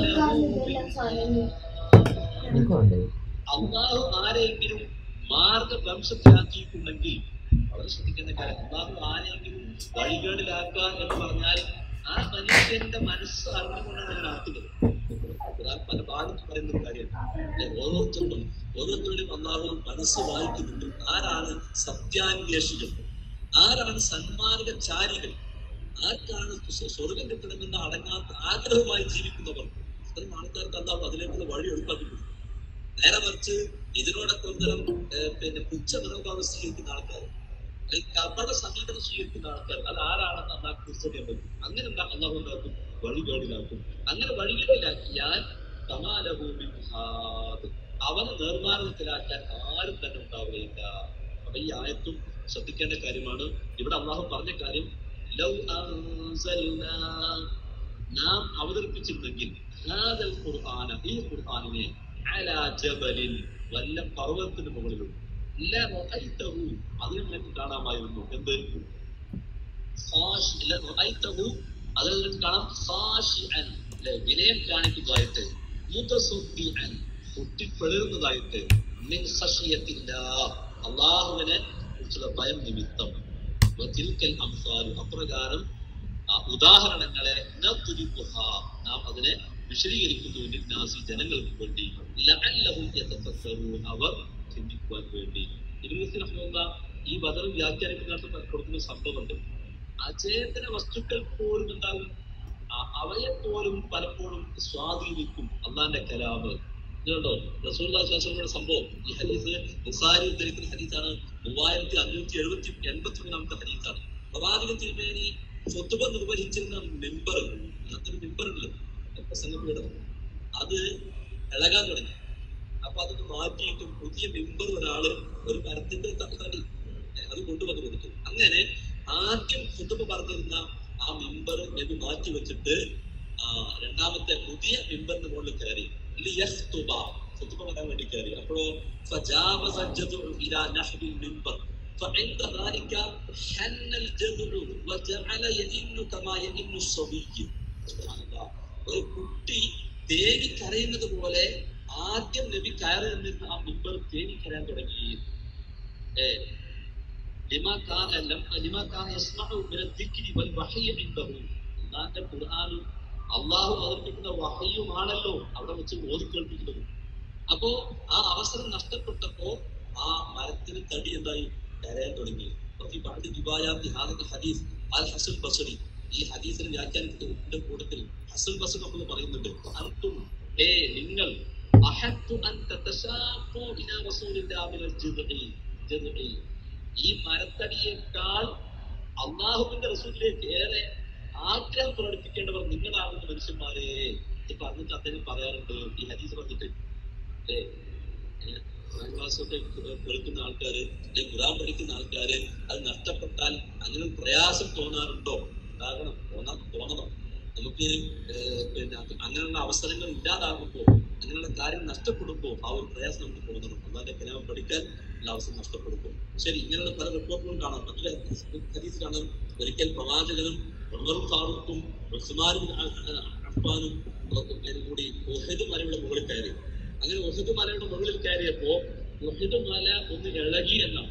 എനിക്ക് വേണ്ടേ അള്ളാഹു ആരെങ്കിലും മാർഗഭംശത്തിലാക്കിയിട്ടുണ്ടെങ്കിൽ വളരെ ശ്രദ്ധിക്കേണ്ട കാര്യം അള്ളാഹു ആരെങ്കിലും വഴികേടിലാക്കുക എന്ന് പറഞ്ഞാൽ ആ മനുഷ്യന്റെ മനസ്സ് അറിഞ്ഞുകൊണ്ടാണ് അങ്ങനെ ആക്കുന്നത് ഖുർആൻ പല ഭാഗത്ത് പറയുന്ന ഒരു കാര്യമാണ് ഓരോരുത്തരും ഓരോരുത്തരുടെയും അള്ളാഹു മനസ്സ് വായിക്കുന്നുണ്ട് ആരാണ് സത്യാന്വേഷികൾ ആരാണ് സന്മാർഗചാരികൾ ആർക്കാണ് സ്വ- സ്വർഗം കിട്ടണമെന്ന് അടങ്ങാത്ത ആഗ്രഹമായി ജീവിക്കുന്നവർ അത്തരം ആൾക്കാർക്ക് അള്ളാഹു അതിലേക്കുള്ള വഴി ഒഴിവാക്കി കൊടുക്കും നേരെ മറിച്ച് ഇതിനോടൊക്കെ ഒരുതരം ഏഹ്, പിന്നെ പുച്ഛ മനോഭാവം സ്വീകരിക്കുന്ന ആൾക്കാർ അല്ലെങ്കിൽ കപട സമീപനം സ്വീകരിക്കുന്ന ആൾക്കാർ അത് ആരാണെന്ന് അള്ളാഹ് തിരിച്ചറിയാൻ പറ്റും അങ്ങനെ ഉണ്ടാ അള്ളാഹു ഉണ്ടാക്കും വഴികേടിലാക്കും അങ്ങനെ വഴികേടിലാക്കിയാൽ കമാലഭൂമി അവനെ നിർമ്മാണത്തിലാക്കാൻ ആരും തന്നെ ഉണ്ടാവുകയില്ല അപ്പൊ ഈ ആയത്തും ശ്രദ്ധിക്കേണ്ട കാര്യമാണ് ഇവിടെ അള്ളാഹു പറഞ്ഞ കാര്യം ലൗ അൻസൽനാ നാം അവതരിപ്പിച്ചിരുന്നെങ്കിൽ ഹാദൽ ഖുർആന ഈ ഖുർആനിനെ അലാ ജബലിൻ വല്ല പർവ്വതത്തിന് മുകളിലും ലറഅയ്തഹു അതിൽ നിനക്ക് കാണാമായിരുന്നു എന്ത് ഖാശ് ലറഅയ്തഹു അതിൽ നിനക്ക് കാണാം ഖാശിഅൻ അല്ലെ വിനയം കാണിക്കുന്നതായിട്ട് മുതസദ്ദിഅൻ പൊട്ടിപ്പിളരുന്നതായിട്ട് മിൻ ഖശിയത്തില്ലാ അള്ളാഹുവിനെ കുറിച്ചുള്ള ഭയം നിമിത്തം വതിൽക്കൽ അംസാലു അപ്രകാരം ആ ഉദാഹരണങ്ങളെ നദ്രിബുഹ, നാം അതിനെ വിശദീകരിക്കുന്നു ലിന്നാസി ജനങ്ങൾക്ക് വേണ്ടി ലഅല്ലഹും യതഫക്കറൂൻ അവർ ചിന്തിക്കുവാൻ വേണ്ടി ഇബ്നു കസീർ റഹ്മത്തുള്ളാ ഈ ബദർ വ്യാഖ്യാനിക്കുന്നിടത്ത് കൊടുക്കുന്ന സംഭവമുണ്ട് അചേതന വസ്തുക്കൾ പോലും എന്താകും ആ- അവയെ പോലും പലപ്പോഴും സ്വാധീനിക്കും അള്ളാന്റെ കലാമ് ഇതുണ്ടോ റസൂൽയുടെ സംഭവം ഈ ഹദീസ് ബുഖാരി ഉദ്ധരിക്കുന്ന ഹദീസാണ് മൂവായിരത്തി അഞ്ഞൂറ്റി എഴുപത്തി എൺപത്തി മൂന്നാമത്തെ ഹദീസാണ് പ്രവാചക തിരുമേനി സ്വത്തുബ നിർവഹിച്ചിരുന്ന മെമ്പർ അങ്ങനത്തെ ഒരു മെമ്പർ ഉണ്ടല്ലോ പ്രസംഗപീഠം അത് ഇളകാൻ തുടങ്ങി അപ്പൊ അതൊന്ന് മാറ്റിയിട്ട് പുതിയ മെമ്പർ ഒരാള് ഒരു മരത്തിന്റെ തടി അത് കൊണ്ടുവന്ന് കൊടുത്തു അങ്ങനെ ആദ്യം കുത്തുബ പറഞ്ഞിരുന്ന ആ മെമ്പർ നബി മാറ്റി വെച്ചിട്ട് ആ രണ്ടാമത്തെ പുതിയ മെമ്പറിന്റെ മുകളിൽ കയറി ലിയഖ്തുബ കുത്തുബ പറയാൻ വേണ്ടി കയറി അപ്പോഴോ ഫജാവസ ജദ്ഉ ഇലാ നഹ്ബിൽ മിമ്പർ فعند ذلك حن الجذع وجعل يئن كما يئن الصبي سبحان الله. ഒരു കുട്ടി തേങ്ങി കരയുന്നത് പോലെ ആദ്യം നബി കയറി നിന്നിരുന്ന ആ മിമ്പർ തേങ്ങി കരയാൻ തുടങ്ങി ഏ لما كان لم لما كان يسمع من الذكر والوحي عنده അള്ളാന്റെ ഖുർആാനും അള്ളാഹു അവതരിപ്പിക്കുന്ന വഹയുമാണല്ലോ അവിടെ വെച്ച് ഓതി കേൾപ്പിക്കുന്നത് അപ്പോ ആ അവസരം നഷ്ടപ്പെട്ടപ്പോ ആ മരത്തിന് തടി എന്തായി കരയാൻ തുടങ്ങി ഈ ബാക്കി ദിബായാത്തി ഹാദിന്റെ ഹദീസ് അൽ ഹസൻ ബസറി ഈ ഹദീസിനെ വ്യാഖ്യാനിക്കുന്നതിന്റെ കൂട്ടത്തിൽ ഹസൻ ബസർ നമ്മൾ പറയുന്നുണ്ട് അർത്തും ഏ നിങ്ങൾ അഹത്തു അൻ തതശാഖു ഇലാ റസൂലില്ലാഹി മിനൽ ജിദ്ഇ ജിദ്ഇ ഈ മരത്തടിയേക്കാൾ അള്ളാഹുവിന്റെ റസൂലിലേക്ക് ഏറെ ആഗ്രഹം പ്രകടിപ്പിക്കേണ്ടവർ നിങ്ങളാകുന്ന മനുഷ്യന്മാരെ ഇത് പറഞ്ഞിട്ട് അദ്ദേഹം പറയാറുണ്ട് ഈ ഹദീസ് പറഞ്ഞിട്ട് അല്ലേ ഏഹ് ഖുർആൻ ക്ലാസ്സൊക്കെ കേൾക്കുന്ന ആൾക്കാര് അല്ലെങ്കിൽ ഖുറാൻ പഠിക്കുന്ന ആൾക്കാര് അത് നഷ്ടപ്പെട്ടാൽ അങ്ങനെ ഒരു പ്രയാസം തോന്നാറുണ്ടോ കാരണം തോന്നാൻ തോന്നണം നമുക്ക് ഏഹ് പിന്നെ അത് അങ്ങനെയുള്ള അവസരങ്ങൾ ഇല്ലാതാകുമ്പോൾ അങ്ങനെയുള്ള കാര്യം നഷ്ടപ്പെടുമ്പോൾ ആ ഒരു പ്രയാസം നമുക്ക് തോന്നണം അല്ലാതെ കലാം പഠിക്കാൻ ഉള്ള അവസരം നഷ്ടപ്പെടുമ്പോൾ ശരി ഇങ്ങനെയുള്ള പല റിപ്പോർട്ടുകളും കാണാം മറ്റൊരു ഹദീസ് കാണാം ഒരിക്കൽ പ്രവാചകനും ഉമറും ഫാറൂഖും ഉസ്മാനും അഫ്ഫാനും പേരും കൂടി ഒഹദ് മലയുടെ മുകളിൽ കയറി അങ്ങനെ ഒഹദ് മലയുടെ മുകളിൽ കയറിയപ്പോ ഒഹദ് മല ഒന്ന് ഇളകി എന്നാണ്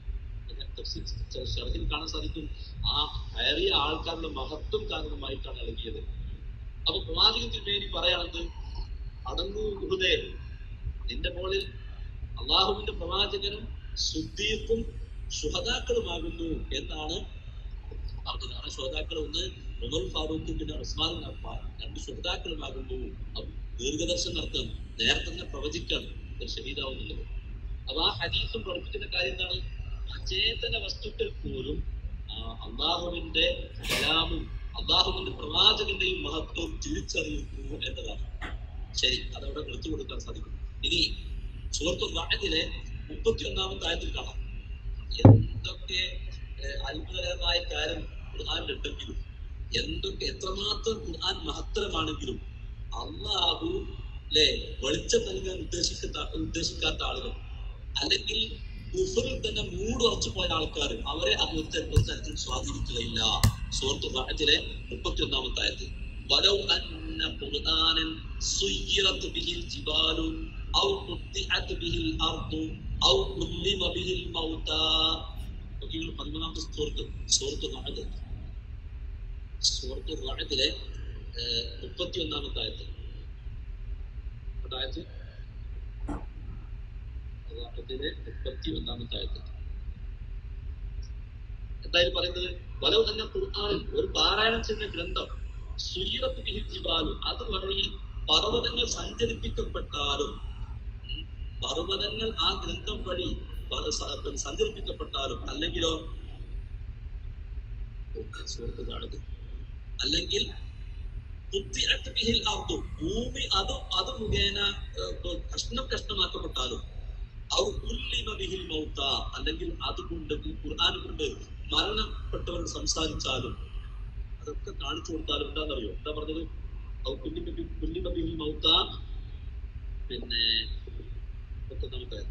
ഷർഹിൽ കാണാൻ സാധിക്കും ആ കയറിയ ആൾക്കാരുടെ മഹത്വം കാരണമായിട്ടാണ് ഇളകിയത് അപ്പൊ പ്രവാചകൻ തിരുമേനി പറയാണത് അടങ്ങൂ ഉഹുദേ നിന്റെ മുകളിൽ അള്ളാഹുവിന്റെ പ്രവാചകനും സുദ്ദീഖും സുഹതാക്കളുമാകുന്നു എന്നാണ് പറഞ്ഞത് ആ ശ്രോതാക്കൾ ഒന്ന് ഉമർ ഫാറൂഖും പിന്നെ ഉസ്മാൻ ബിൻ അഫ്ഫാൻ രണ്ട് ശ്രോതാക്കളുമാകുന്നു അവർ ദീർഘദർശനം നടത്താൻ നേരത്തെ തന്നെ പ്രവചിക്കാൻ ഒരു ഷഹീദാവുന്നുള്ളത് അപ്പൊ ആ ഹദീസും പഠിപ്പിക്കുന്ന കാര്യം എന്താണ് അചേതന വസ്തുക്കൾ പോലും ആ, അള്ളാഹുവിന്റെ കലാമും അള്ളാഹുവിന്റെ പ്രവാചകന്റെയും മഹത്വം തിരിച്ചറിയുന്നു എന്നതാണ് ശരി അതവിടെ എടുത്തു കൊടുക്കാൻ സാധിക്കും ഇനി സുഹൃത്തു വാഹത്തിലെ മുപ്പത്തി ഒന്നാമത്തെ ആയത്തിൽ കാണാം എന്തൊക്കെ ഏഹ്, അത്ഭുതകരമായ കാര്യം ഖുർആാനിലുണ്ടെങ്കിലും എന്തൊക്കെ എത്രമാത്രം ഖുർആൻ മഹത്തരമാണെങ്കിലും അള്ളാഹു അല്ലെ വെളിച്ചം നൽകാൻ ഉദ്ദേശിക്കാത്ത ഉദ്ദേശിക്കാത്ത ആളുകൾ അല്ലെങ്കിൽ കുഫറിൽ തന്നെ മൂടുറച്ചു പോയ ആൾക്കാർ അവരെ അന്നത്തെ ഒരു തരത്തിൽ സ്വാധീനിക്കുകയില്ല സുഹൃത്തു റാഹത്തിലെ മുപ്പത്തി ഒന്നാമത്തെ ആയത്തിൽ ولو أن قرآنا سيرت به الجبال أو قطعت به الأرض أو كلم به الموتى നോക്കിങ്ങൾ പതിമൂന്നാമത്തെ സുഹൃത്ത് സുഹൃത്ത് റാഹത്ത് സുഹൃത്ത് റാഹത്തിലെ മുപ്പത്തി ഒന്നാമത്തെ ആയത്ത് അതായത് റാഹത്തിലെ മുപ്പത്തി ഒന്നാമത്തെ ആയത്ത് എന്തായാലും പറയുന്നത് വലവ് തന്നെ ഖുർആാനിൽ ഒരു പാരായണം ചെയ്യുന്ന ഗ്രന്ഥം സുയറത്ത് ബിഹിൽ ജിബാലു അത് വഴി പർവ്വതങ്ങൾ സഞ്ചരിപ്പിക്കപ്പെട്ടാലും ഉം, പർവ്വതങ്ങൾ ആ ഗ്രന്ഥം വഴി പ- സ- പിന്നെ സഞ്ചരിപ്പിക്കപ്പെട്ടാലും അല്ലെങ്കിലോ സുഹൃത്തുക്കളത് അല്ലെങ്കിൽ കുത്തിഅത്ത് ബിഹിൽ അർദു ഭൂമി അത് അത് മുഖേന ഏഹ്, കഷ്ണം കഷ്ണമാക്കപ്പെട്ടാലും ഔ ഉല്ലിമ ബിഹിൽ മൗത്ത അല്ലെങ്കിൽ അതുകൊണ്ട് ഈ ഖുർആൻ കൊണ്ട് മരണപ്പെട്ടവർ സംസാരിച്ചാലും അതൊക്കെ കാണിച്ചു കൊടുത്താലും എന്താണെന്നറിയോ എന്താ പറഞ്ഞത് ഔ കുല്ലിമ ബി- കുല്ലിമ ബിഹിൽ മൗത്ത പിന്നെ മുപ്പത്തൊന്നാമത്തെ ആയത്ത്.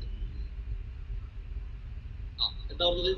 ആ എന്താ പറഞ്ഞത്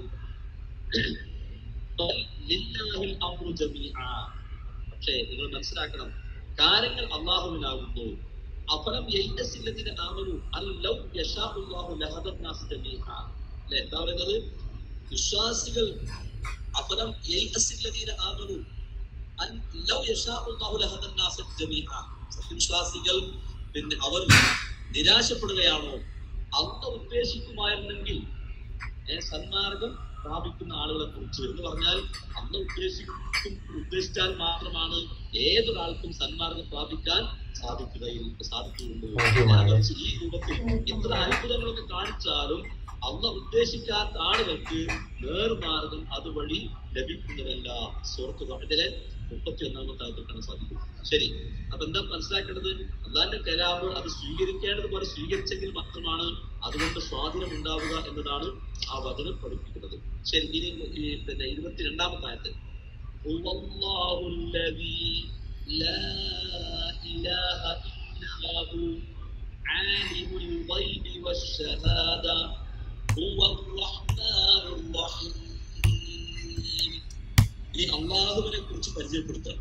ബൽ ലില്ലാഹിൽ അംറു ജമീഅ. പക്ഷേ നിങ്ങൾ മനസ്സിലാക്കണം കാര്യങ്ങൾ അള്ളാഹുവിനാകുന്നു അഫലം യൈഅസില്ലദിന ആമനു അല്ലൗ യശാഉല്ലാഹു ലഹദന്നാസ് ജമീഅ അല്ലേ എന്താ പറയുന്നത് വിശ്വാസികൾ അഫലം യൈഅസില്ലദിന ആമനു അൻ ലൗ യശാഉല്ലാഹു ലഹദന്നാസ് ജമീഅ സത്യവിശ്വാസികൾ പിന്നെ അവർ നിരാശപ്പെടുകയാണോ അന്ന് ഉദ്ദേശിക്കുമായിരുന്നെങ്കിൽ ഏ, സന്മാർഗം പ്രാപിക്കുന്ന ആളുകളെ കുറിച്ച് എന്ന് പറഞ്ഞാൽ അന്ന് ഉദ്ദേശിക്കും ഉദ്ദേശിച്ചാൽ മാത്രമാണ് ഏതൊരാൾക്കും സന്മാർഗം പ്രാപിക്കാൻ സാധിക്കുകയിൽ സാധിക്കുകയുള്ളൂ സാധ്യമാണ്. മറിച്ച് ഈ രൂപത്തിൽ ഇത്ര അത്ഭുതങ്ങളൊക്കെ കാണിച്ചാലും അന്ന് ഉദ്ദേശിക്കാത്ത ആളുകൾക്ക് നേർമാർഗം അതുവഴി ലഭിക്കുന്നതല്ല സുഹൃത്തു ഇതിലെ മുപ്പത്തി ഒന്നാമത്തെ ആയത്തിൽ കാണാൻ സാധിക്കും ശരി അപ്പൊ എന്താ മനസ്സിലാക്കേണ്ടത് അള്ളാന്റെ കലാമ് അത് സ്വീകരിക്കേണ്ടത് പോലെ സ്വീകരിച്ചെങ്കിൽ മാത്രമാണ് അതുകൊണ്ട് സ്വാധീനം ഉണ്ടാവുക എന്നതാണ് ആ വചനം പഠിപ്പിക്കുന്നത് ശരി ഇനി ഈ പിന്നെ ഇരുപത്തിരണ്ടാമത്തെ ആയത്തിൽ هو الله الذي لا إله إلا هو عالم الغيب والشهادة هو الرحمن الرحيم ഈ അള്ളാഹുവിനെ കുറിച്ച് പരിചയപ്പെടുത്താം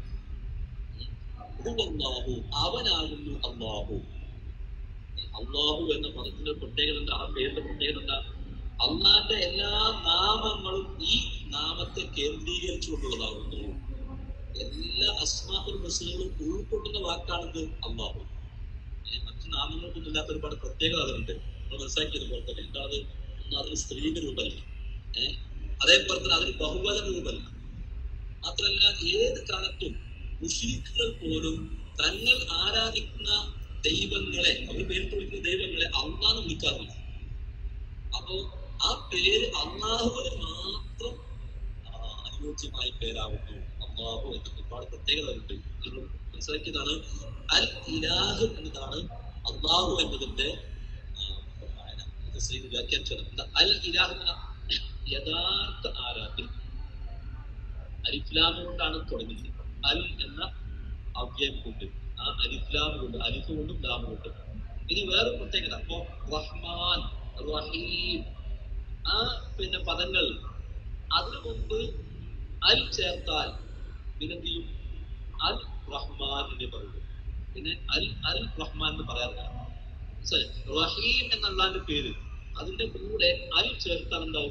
അള്ളാഹു അവനാകുന്നു അള്ളാഹു അള്ളാഹു എന്ന പദത്തിന്റെ പ്രത്യേകത എന്താ ആ പേരിന്റെ പ്രത്യേകത എന്താ അള്ളാന്റെ എല്ലാ നാമങ്ങളും ഈ നാമത്തെ കേന്ദ്രീകരിച്ചുകൊണ്ടുള്ളതാകുന്നു എല്ലാ അസ്മാഹുൽ മുസ്ലിങ്ങളും ഉൾക്കൊള്ളുന്ന വാക്കാണിത് അള്ളാഹു ഏ, മറ്റു നാമങ്ങൾക്കൊന്നും ഇല്ലാത്ത ഒരുപാട് പ്രത്യേകത അതിനുണ്ട് നമ്മൾ മനസ്സിലാക്കിയത് പോലെ തന്നെ എന്താണ് ഒന്ന് അതിന് സ്ത്രീക രൂപമല്ല ഏഹ് അതേപോലെ തന്നെ അതിന് ബഹുവചന രൂപമല്ല മാത്രമല്ല ഏത് കാലത്തും മുസ്ലിക്കുകൾ പോലും തങ്ങൾ ആരാധിക്കുന്ന ദൈവങ്ങളെ അവർ പേരിട്ട് വിളിക്കുന്ന ദൈവങ്ങളെ അള്ളാന്ന് വിളിക്കാറില്ല അപ്പോ ആ പേര് അള്ളാഹുവിന് മാത്രം ആ, അനുയോജ്യമായ പേരാവുന്നു അള്ളാഹു എന്ന് ഒരുപാട് പ്രത്യേകത ഉണ്ട് നിങ്ങൾ മനസ്സിലാക്കിയതാണ് അൽ ഇലാഹ് എന്നതാണ് അള്ളാഹു എന്നതിന്റെ ആ, വായന. ഇത് ശ്രീ വ്യാഖ്യാനിച്ചത് എന്താ? അൽ ഇലാഹ് എന്ന യഥാർത്ഥ ആരാധ്യം അലിഫ്ലാമ് കൊണ്ടാണ് തുടങ്ങുന്നത് അൽ എന്ന അവ്യം കൊണ്ട് ആ അലിഫ്ലാമ് കൊണ്ട് അലിഫ് കൊണ്ടും ലാമ് കൊണ്ടും ഇനി വേറെ പ്രത്യേകത അപ്പോ റഹ്മാൻ റഹീം ആ പിന്നെ പദങ്ങൾ അതിനു മുമ്പ് അൽ ചേർത്താൽ പിന്നെന്ത് ചെയ്യും അൽ റഹ്മാൻ എന്ന് പറയും പിന്നെ അൽ അൽ റഹ്മാൻ എന്ന് പറയാറില്ല മനസ്സിലായോ? റഹീം എന്നുള്ളതിന്റെ പേര് അതിന്റെ കൂടെ അൽ ചേർത്താൽ എന്താവും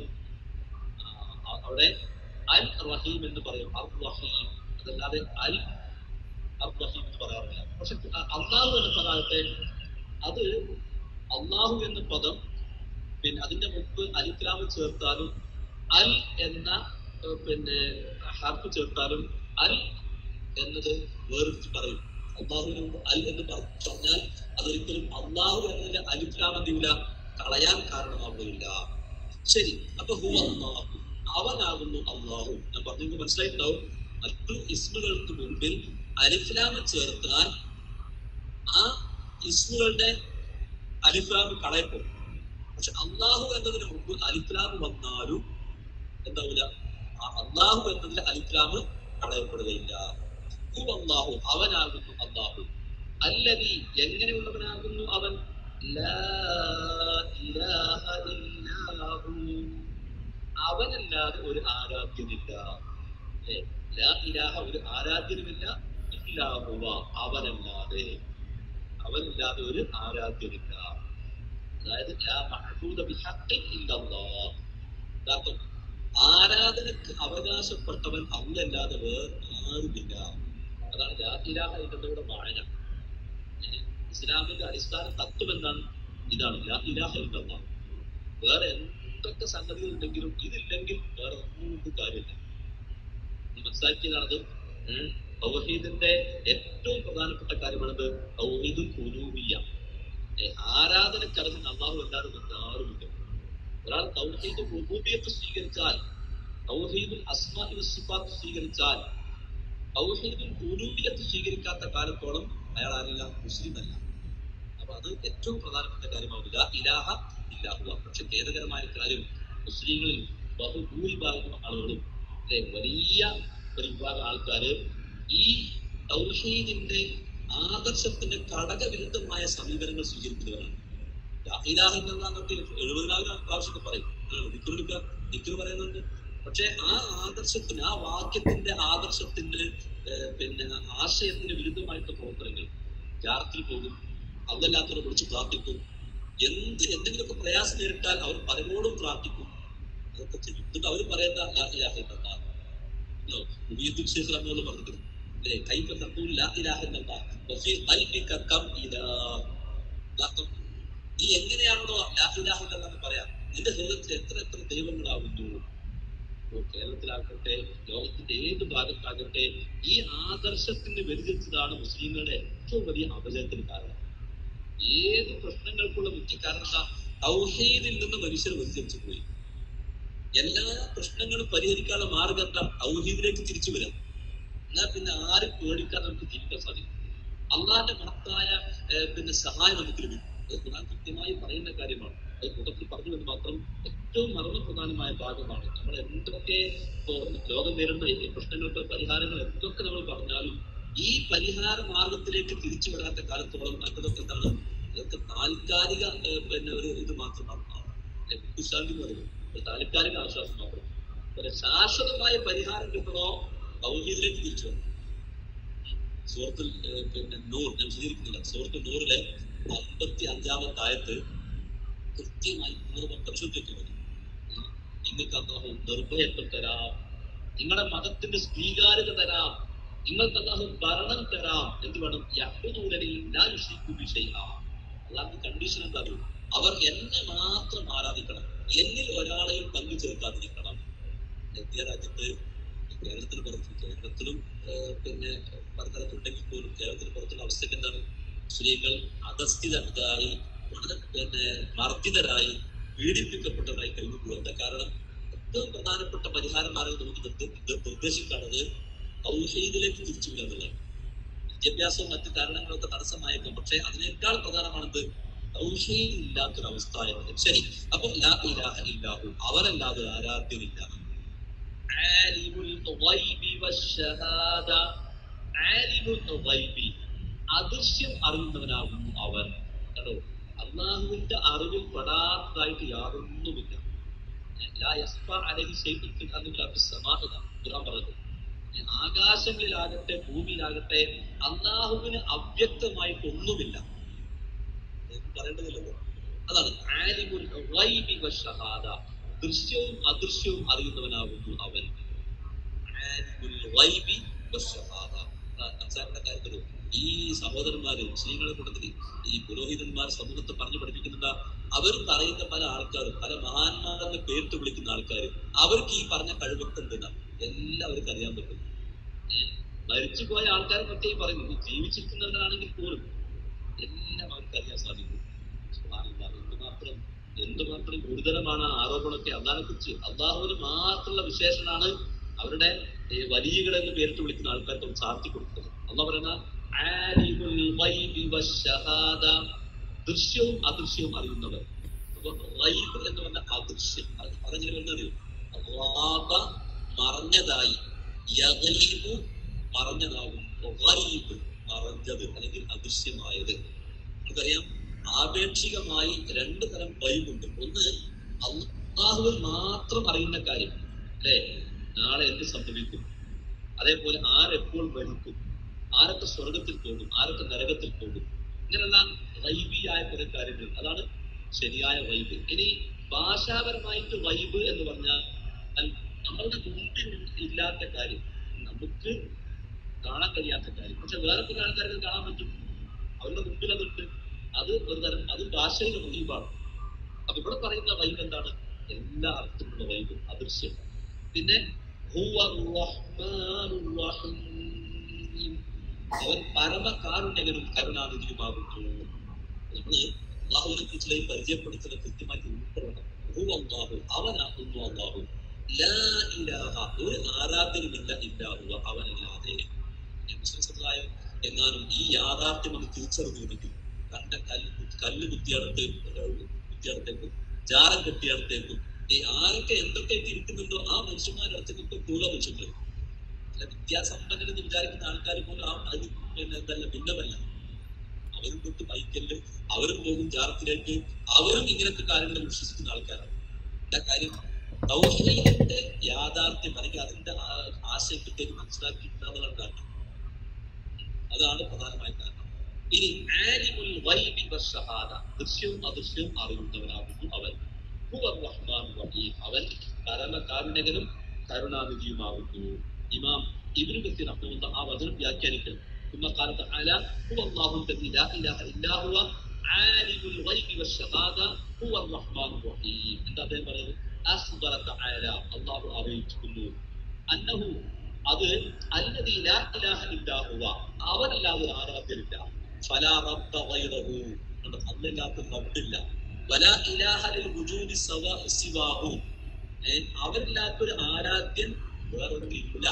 ആ, അവിടെ അൽ റഹീം എന്ന് പറയും അൽ റഹീം അതല്ലാതെ അൽ അൽ റഹീം എന്ന് പറയാറില്ല പക്ഷെ അ- അള്ളാഹു എന്ന പദാകട്ടെ അത് അള്ളാഹു എന്ന പദം പിന്നെ അതിന്റെ മുമ്പ് അലിക്ലാമ് ചേർത്താലും അൽ എന്ന ഏർ, പിന്നെ ഹർഫ് ചേർത്താലും അൽ എന്നത് വേറിട്ട് പറയും അള്ളാഹുവിന് മുമ്പ് അൽ എന്ന് പറ- പറഞ്ഞാൽ അതൊരിക്കലും അള്ളാഹു എന്നതിന്റെ അലിക്ലാം എന്തില്ല കളയാൻ കാരണമാവുകയില്ല ശരി അപ്പൊ ഹു അള്ളാഹു അവനാകുന്നു അള്ളാഹു ഞാൻ പറഞ്ഞു മനസ്സിലായിട്ടുണ്ടാവും മറ്റു ഇസ്മുകൾക്ക് മുമ്പിൽ അലിഫ്ലാമ് ചേർത്താൽ ആ ഇസ്മുകളുടെ അലിഫ്ലാമ് കളയപ്പെടും പക്ഷെ അള്ളാഹു എന്നതിന് മുമ്പ് അലിഫ്ലാമ് വന്നാലും എന്താവില്ല ആ അള്ളാഹു എന്നതിൽ അലിഫ്ലാമ് കളയപ്പെടുകയില്ല ഹു അള്ളാഹു അവനാകുന്നു അള്ളാഹു അല്ലതി എങ്ങനെയുള്ളവനാകുന്നു അവൻ ലാ ഇലാഹ ഇല്ലാഹു അവനല്ലാതെ ഒരു ആരാധ്യനില്ല ഏ, ലാ ഇലാഹ ഒരു ആരാധ്യനുമില്ല ഇല്ലാഹുവ അവനല്ലാതെ അവനില്ലാതെ ഒരു ആരാധ്യനില്ല അതായത് ലാ മഹ്ബൂദ ബിഹഖിൻ ഇല്ലല്ലാഹ് അർത്ഥം ആരാധനക്ക് അവകാശപ്പെട്ടവൻ അവനല്ലാതെ വേറെ ആരുമില്ല അതാണ് ലാ ഇലാഹ എന്നതിവിടെ വായന ഏ, ഇസ്ലാമിന്റെ അടിസ്ഥാന തത്വം എന്താണ് ഇതാണ് ലാ ഇലാഹ ഇല്ലല്ലാഹ് വേറെ എന്തൊക്കെ സംഗതികൾ ഉണ്ടെങ്കിലും ഇതില്ലെങ്കിൽ വേറെ ഒന്നും കൊണ്ട് കാര്യമില്ല ഇത് മനസ്സിലാക്കിയതാണത് ഏഹ് തൗഹീദിന്റെ ഏറ്റവും പ്രധാനപ്പെട്ട കാര്യമാണത് തൗഹീദുൽ ഉലൂഹിയ ഏഹ് ആരാധനക്കറിഞ്ഞ അള്ളാഹു അല്ലാതെ മറ്റാരുമില്ല ഒരാൾ തൗഹീദ് റുബൂബിയത്ത് സ്വീകരിച്ചാൽ തൗഹീദുൽ അസ്മാഇ വസ്സിഫാത്ത് സ്വീകരിച്ചാൽ തൗഹീദുൽ ഉലൂഹിയത്ത് സ്വീകരിക്കാത്ത കാലത്തോളം അയാൾ ആരില്ല മുസ്ലിം അല്ല അപ്പൊ അത് ഏറ്റവും പ്രധാനപ്പെട്ട കാര്യമാവില്ല ഇലാഹ ഇല്ലാഹുവ പക്ഷെ ഖേദകരമായ കാര്യം മുസ്ലിങ്ങളിൽ ബഹുഭൂരിഭാഗം ആളുകളും അല്ലെ വലിയ ഒരു വിഭാഗം ആൾക്കാര് ഈ തൗഹീദിന്റെ ആദർശത്തിന്റെ ഘടകവിരുദ്ധമായ സമീപനങ്ങൾ സ്വീകരിക്കുന്നവരാണ് ലാ ഇലാഹ ഇല്ലല്ലാഹ് എന്നൊക്കെ എഴുപതിനായിരം പ്രാവശ്യമൊക്കെ പറയും ദിക്കറെടുക്കുക ദിക്കർ പറയുന്നുണ്ട് പക്ഷെ ആ ആദർശത്തിന് ആ വാക്യത്തിന്റെ ആദർശത്തിന്റെ ഏർ പിന്നെ ആശയത്തിന് വിരുദ്ധമായിട്ടുള്ള പ്രവർത്തനങ്ങൾ ജാറത്തിൽ പോകും അതല്ലാത്തവരെ വിളിച്ച് പ്രാർത്ഥിക്കും എന്ത് എന്തെങ്കിലുമൊക്കെ പ്രയാസം നേരിട്ടാൽ അവർ പലരോടും പ്രാർത്ഥിക്കും അതൊക്കെ ചെയ്യും എന്നിട്ട് അവർ പറയുന്ന ലാ ഇലാഹ ഇല്ലല്ലാഹ്. ഇല്ലോ, മുബീദുൽ ശൈഖ് റഹ്മത്തുള്ളാഹി പറഞ്ഞിട്ടുണ്ട് അല്ലേ കൈഫ തഖൂൽ ലാ ഇലാഹ ഇല്ലല്ലാഹ് വഫീ ഖൽബിക കം ഇലാഹ് അർത്ഥം നീ എങ്ങനെയാണോ ലാ ഇലാഹ ഇല്ലല്ലാഹ് എന്ന് പറയാം നിന്റെ ഹൃദയത്തിൽ എത്ര എത്ര ദൈവങ്ങളാകുന്നു ഇപ്പോ കേരളത്തിലാകട്ടെ ലോകത്തിന്റെ ഏത് ഭാഗത്താകട്ടെ ഈ ആദർശത്തിന് വ്യതിചലിച്ചതാണ് മുസ്ലിങ്ങളുടെ ഏറ്റവും വലിയ അപജയത്തിന് കാരണം ഏത് പ്രശ്നങ്ങൾക്കുള്ള മുഖ്യ കാരണം എന്താ തൗഹീദിൽ നിന്ന് മനുഷ്യർ വ്യതിചലിച്ചു പോയി എല്ലാ പ്രശ്നങ്ങളും പരിഹരിക്കാനുള്ള മാർഗം എന്താ തൗഹീദിലേക്ക് തിരിച്ചു വരാം എന്നാൽ പിന്നെ ആരും പേടിക്കാൻ നമുക്ക് ജീവിക്കാൻ സാധിക്കും അള്ളാന്റെ മഹത്തായ ഏർ, പിന്നെ സഹായം നമുക്ക് ലഭിക്കും അത് ഖുർആൻ കൃത്യമായി പറയുന്ന കാര്യമാണ് അത് കൂട്ടത്തിൽ പറഞ്ഞു എന്ന് മാത്രം ഏറ്റവും മർമ്മപ്രധാനമായ ഭാഗമാണ് നമ്മൾ എന്തൊക്കെ ഇപ്പോ ലോകം നേരിടുന്ന ഈ പ്രശ്നങ്ങൾക്ക് പരിഹാരങ്ങൾ എന്തൊക്കെ നമ്മൾ പറഞ്ഞാലും ഈ പരിഹാര മാർഗത്തിലേക്ക് തിരിച്ചു വരാത്ത കാലത്തോളം മറ്റതൊക്കെ എന്താണ് ഇതൊക്കെ താൽക്കാലിക ഏർ, പിന്നെ ഒരു ഇത് മാത്രമാണ് ബുദ്ധിശാന്തി എന്ന് പറയുന്നത് ഒരു താൽക്കാലിക ആശ്വാസം മാത്രം ഒരു ശാശ്വതമായ പരിഹാരം കിട്ടണോ തൗഹീദിലേക്ക് തിരിച്ചു വരണം സുഹൃത്തിൽ പിന്നെ നൂർ ഞാൻ വിശദീകരിക്കുന്നില്ല സുഹൃത്ത് നൂറിലെ അമ്പത്തി അഞ്ചാമത്തെ ആയത്ത് കൃത്യമായി പൂർവ്വം പരിശോധിക്കുന്നത് നിങ്ങൾക്ക് അള്ളാഹു നിർഭയത്വം തരാം നിങ്ങളുടെ മതത്തിന്റെ സ്വീകാര്യത തരാം നിങ്ങൾക്ക് അള്ളാഹു ഭരണം തരാം എന്ത് വേണം യഹ്ദൂരനിൽ ലാ യുശ്രിക്കു ബിശൈഅ. അള്ളാഹുവിന്റെ കണ്ടീഷൻ എന്താ അറിയോ? അവർ എന്നെ മാത്രം ആരാധിക്കണം എന്നിൽ ഒരാളെയും പങ്കു ചേർക്കാതിരിക്കണം ഇന്ത്യ രാജ്യത്ത് കേരളത്തിന് പുറത്തും കേരളത്തിലും ഏഹ്, പിന്നെ പലതരത്തിലുണ്ടെങ്കിൽ പോലും കേരളത്തിന് പുറത്തുള്ള അവസ്ഥയ്ക്ക് എന്താണ് സ്ത്രീകൾ അധസ്ഥിതരായി വളരെ പിന്നെ മർദ്ദിതരായി പീഡിപ്പിക്കപ്പെട്ടവരായി കഴിഞ്ഞു പോകും എന്താ കാരണം ഏറ്റവും പ്രധാനപ്പെട്ട പരിഹാര മാർഗം നമുക്ക് നിർദ്ദ- നിർദ്ദ- നിർദ്ദേശിക്കാനുള്ളത് ഔഷയിലേക്ക് തിരിച്ചു വിടുക എന്നുള്ളതാണ് വിദ്യാഭ്യാസവും മറ്റു കാരണങ്ങളൊക്കെ തടസ്സമായേക്കും പക്ഷെ അതിനേക്കാൾ പ്രധാനമാണെന്ത് ഔഷയിൽ ഇല്ലാത്തൊരവസ്ഥ എന്നത് ശരി അപ്പൊ ലാ ഇലാഹ ഇല്ലാഹു അവരല്ലാതെ ആരാധ്യനില്ല ആലിമുൽ ഗൈബി വശ്ശഹാദ ആലിമുൽ ഗൈബി അദൃശ്യം അറിയുന്നവനാകുന്നു അവൻ കേട്ടോ അള്ളാഹുവിന്റെ അറിവിൽ പെടാത്തതായിട്ട് യാതൊന്നുമില്ല ലാ യസ്ഫ അലൈഹി ശൈഉൻ ഫിൽ അർളി വലാ ഫിസ് സമാഇ എന്നാണ് ഖുർആൻ പറഞ്ഞത് ഈ ആകാശങ്ങളിലാകട്ടെ ഭൂമിയിലാകട്ടെ അള്ളാഹുവിന് അവ്യക്തമായിട്ട് ഒന്നുമില്ല എനിക്ക് പറയേണ്ടതില്ലല്ലോ അതാണ് ആലിമുൽ ഗൈബി വശ്ശഹാദ ദൃശ്യവും അദൃശ്യവും അറിയുന്നവനാകുന്നു അവൻ ആലിമുൽ ഗൈബി വശ്ശഹാദ അതാ സംസാരത്തിന്റെ കാര്യത്തില് ഈ സഹോദരന്മാര് മുസ്ലിങ്ങളെ കൂട്ടത്തിൽ ഈ പുരോഹിതന്മാർ സമൂഹത്തെ പറഞ്ഞു പഠിപ്പിക്കുന്നുണ്ട് അവർ പറയുന്ന പല ആൾക്കാരും പല മഹാന്മാരെന്ന് പേരിട്ട് വിളിക്കുന്ന ആൾക്കാർ അവർക്ക് ഈ പറഞ്ഞ കഴിവൊക്കെ ഉണ്ടെന്നാണ് എല്ലാവർക്കും അറിയാൻ പറ്റും ഏഹ് മരിച്ചുപോയ ആൾക്കാരെ പ്രത്യേകം പറയുന്നു ഈ ജീവിച്ചിരിക്കുന്നവരാണെങ്കിൽ പോലും എല്ലാം അവർക്ക് അറിയാൻ സാധിക്കും സുബ്ഹാനല്ലാഹ്. എന്തുമാത്രം എന്തുമാത്രം ഗുരുതരമാണ് ആ ആരോപണമൊക്കെ അള്ളാഹിനെ കുറിച്ച് അള്ളാഹുവിന് മാത്രമുള്ള വിശേഷണമാണ് അവരുടെ ഈ വലിയകളെന്ന് പേരിട്ട് വിളിക്കുന്ന ആൾക്കാർക്ക് സാധിച്ചു കൊടുക്കുന്നത് അള്ളാഹ് പറയുന്ന ആലിമുൽ ഗൈബി വശ്ശഹാദ. ദൃശ്യവും അദൃശ്യവും അറിയുന്നവർ അപ്പൊ ഗൈബ് എന്ന് പറഞ്ഞ അദൃശ്യം അത് അതെങ്ങനെ വരുന്നറിയോ ഗാബ മറഞ്ഞതായി യഗീബു മറഞ്ഞതാകും ഗൈബ് മറഞ്ഞത് അല്ലെങ്കിൽ അദൃശ്യമായത് നമുക്കറിയാം ആപേക്ഷികമായി രണ്ട് തരം വൈബുണ്ട് ഒന്ന് അള്ളാഹുവിൽ മാത്രം അറിയുന്ന കാര്യം അല്ലേ നാളെ എന്ത് സംഭവിക്കും അതേപോലെ ആരെപ്പോൾ മരിക്കും ആരൊക്കെ സ്വർഗത്തിൽ പോകും ആരൊക്കെ നരകത്തിൽ പോകും ഇങ്ങനെയുള്ള വൈബിയായ കുറെ കാര്യങ്ങൾ അതാണ് ശരിയായ വൈബ് ഇനി ഭാഷാപരമായിട്ട് വൈബ് എന്ന് പറഞ്ഞാൽ നമ്മളുടെ മുമ്പിൽ ഇല്ലാത്ത കാര്യം നമുക്ക് കാണാൻ കഴിയാത്ത കാര്യം പക്ഷെ വേറെ കുറെ ആൾക്കാർക്ക് കാണാൻ പറ്റും അവരുടെ മുമ്പിൽ അതുണ്ട് അത് ഒരു തരം അത് ഭാഷയുടെ വൈബാണ് അപ്പൊ ഇവിടെ പറയുന്ന വൈബ് എന്താണ് എല്ലാ അർത്ഥത്തിലുള്ള വൈബ് അദൃശ്യം പിന്നെ ഹുവ റഹ്മാനുർ റഹീം. അവൻ പരമകാരുണ്യകനും കരുണാനിധിയുമാകുന്നു നമ്മള് അള്ളാഹുവിനെ കുറിച്ചുള്ള ഈ പരിചയപ്പെടുത്തൽ കൃത്യമായിട്ട് ഉൾപ്പെടണം ഹുവ അല്ലാഹു അവനാകുന്നു അള്ളാഹു ലാ ഇലാഹ ഒരു ആരാധനമില്ല ഇല്ലാഹുവ അവനല്ലാതെ ഈ മുസ്ലിം സമുദായം എങ്ങാനും ഈ യാഥാർത്ഥ്യം ഒന്ന് തിരിച്ചറിഞ്ഞിരുന്നെങ്കിൽ കണ്ട കല്ല് കല്ല് കുത്തിയടത്ത് കുത്തിയടത്തേക്കും ജാറം കെട്ടിയടത്തേക്കും ഈ ആരൊക്കെ എന്തൊക്കെ ഇരിക്കുന്നുണ്ടോ ആ മനുഷ്യന്മാരുടെ അടുത്തേക്കൊക്കെ കൂള മനുഷ്യന്മാർ അല്ല വിദ്യാസമ്പന്നരെന്ന് വിചാരിക്കുന്ന ആൾക്കാർ പോലും ആ അത് പിന്നെ എന്തല്ല ഭിന്നമല്ല അവരും തൊട്ട് മൈക്കല്ല് അവരും പോകും ജാറത്തിലേക്ക് അവരും ഇങ്ങനത്തെ കാര്യങ്ങൾ വിശ്വസിക്കുന്ന ആൾക്കാരാണ് എന്താ കാര്യം തൗഹീദിന്റെ യാഥാർത്ഥ്യം അല്ലെങ്കിൽ അതിന്റെ ആ- ആശയം കൃത്യമായിട്ട് മനസ്സിലാക്കിയിട്ടുണ്ടാവുന്ന കാരണം അതാണ് പ്രധാനമായ കാരണം ഇനി ആലിമുൽ ഗൈബി വശഹാദ ദൃശ്യവും അദൃശ്യവും അറിയുന്നവനാകുന്നു അവൻ ഹുവർ റഹ്മാൻ റഹീം അവൻ പരമകാരുണ്യകനും കരുണാനിധിയുമാകുന്നു ഇമാം ഇബ്നു കസീർ റഹ്മത്തുള്ള ആ വചനം വ്യാഖ്യാനിക്കുന്നു ثم قال تعالى هو الله الذي لا اله الا هو عالم الغيب والشهاده هو الرحمن الرحيم എന്താ അദ്ദേഹം പറയുന്നത് അഖ്ബറ തആല അല്ലാഹു അറിയിച്ചിരിക്കുന്നു അന്നഹു അത് അല്ലദീ ലാ ഇലാഹ ഇല്ലാ ഹുവ അവനല്ലാതെ ആരാധ്യരില്ല ഫലാ റബ്ബ ഗൈറഹു കണ്ടോ? അല്ലല്ലാത്ത റബ്ബില്ല വലാ ഇലാഹ ലിൽ വുജൂദി സവാ സിവാഹു ഏ, അവരില്ലാത്തൊരു ആരാധ്യൻ വേറൊന്നില്ല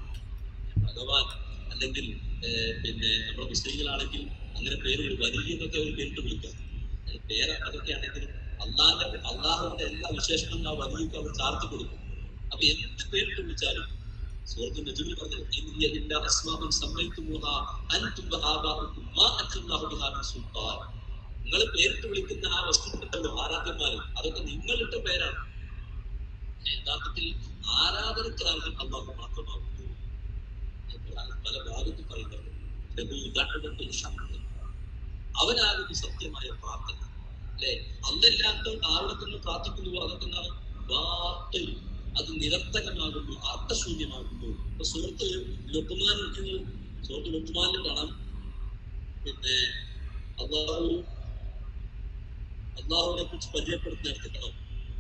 ഭഗവാൻ അല്ലെങ്കിൽ ഏ, പിന്നെ നമ്മുടെ മുസ്ലിങ്ങളാണെങ്കിൽ അങ്ങനെ പേര് വിളി- വലിയ എന്നൊക്കെ ഒരു പേരിട്ട് വിളിക്കാം ഏ, പേര് അതൊക്കെയാണെങ്കിൽ അള്ളാന്റെ അള്ളാഹുവിന്റെ എല്ലാ വിശേഷങ്ങളും ആ വലിയൊക്കെ അവർ ചാർത്തി കൊടുക്കും അപ്പൊ എന്ത് പേരിട്ട് വിളിച്ചാലും സുഹൃത്ത് നജുമിൽ പറഞ്ഞത് "ഇന്നിയ ഇല്ലാ അസ്മാഉൻ സമ്മൈതുമുഹാ അൻതും വആബാഉക്കും മാ അൻസലല്ലാഹു ബിഹാ മിൻ സുൽത്താൻ." നിങ്ങൾ പേരിട്ട് വിളിക്കുന്ന ആ വസ്തുക്കളുണ്ടല്ലോ ആരാധ്യന്മാര് അതൊക്കെ നിങ്ങളിട്ട പേരാണ് യഥാർത്ഥത്തിൽ ആരാധനയ്ക്ക് അർഹൻ അള്ളാഹു മാത്രമാകുന്നു എന്ന് പല ഭാഗത്തും പറയുന്നുണ്ട് ലഹു ദഅവത്തുൽ ഹഖ്. അവനാകുന്നു സത്യമായ പ്രാർത്ഥന അല്ലെ അന്നല്ലാത്ത ആരുടെ തന്നെ പ്രാർത്ഥിക്കുന്നു അതൊക്കെ എന്താണ് ബാത്തിൽ അത് നിരർത്ഥകമാകുന്നു അർത്ഥശൂന്യമാകുന്നു ഇപ്പൊ സുഹൃത്ത് ലുക്കുമാൻ ഇരിക്കുന്നത് സുഹൃത്ത് ലുക്കുമാനിൽ കാണാം പിന്നെ അള്ളാഹു അള്ളാഹുവിനെ കുറിച്ച് പരിചയപ്പെടുത്തുന്ന എടുക്കണം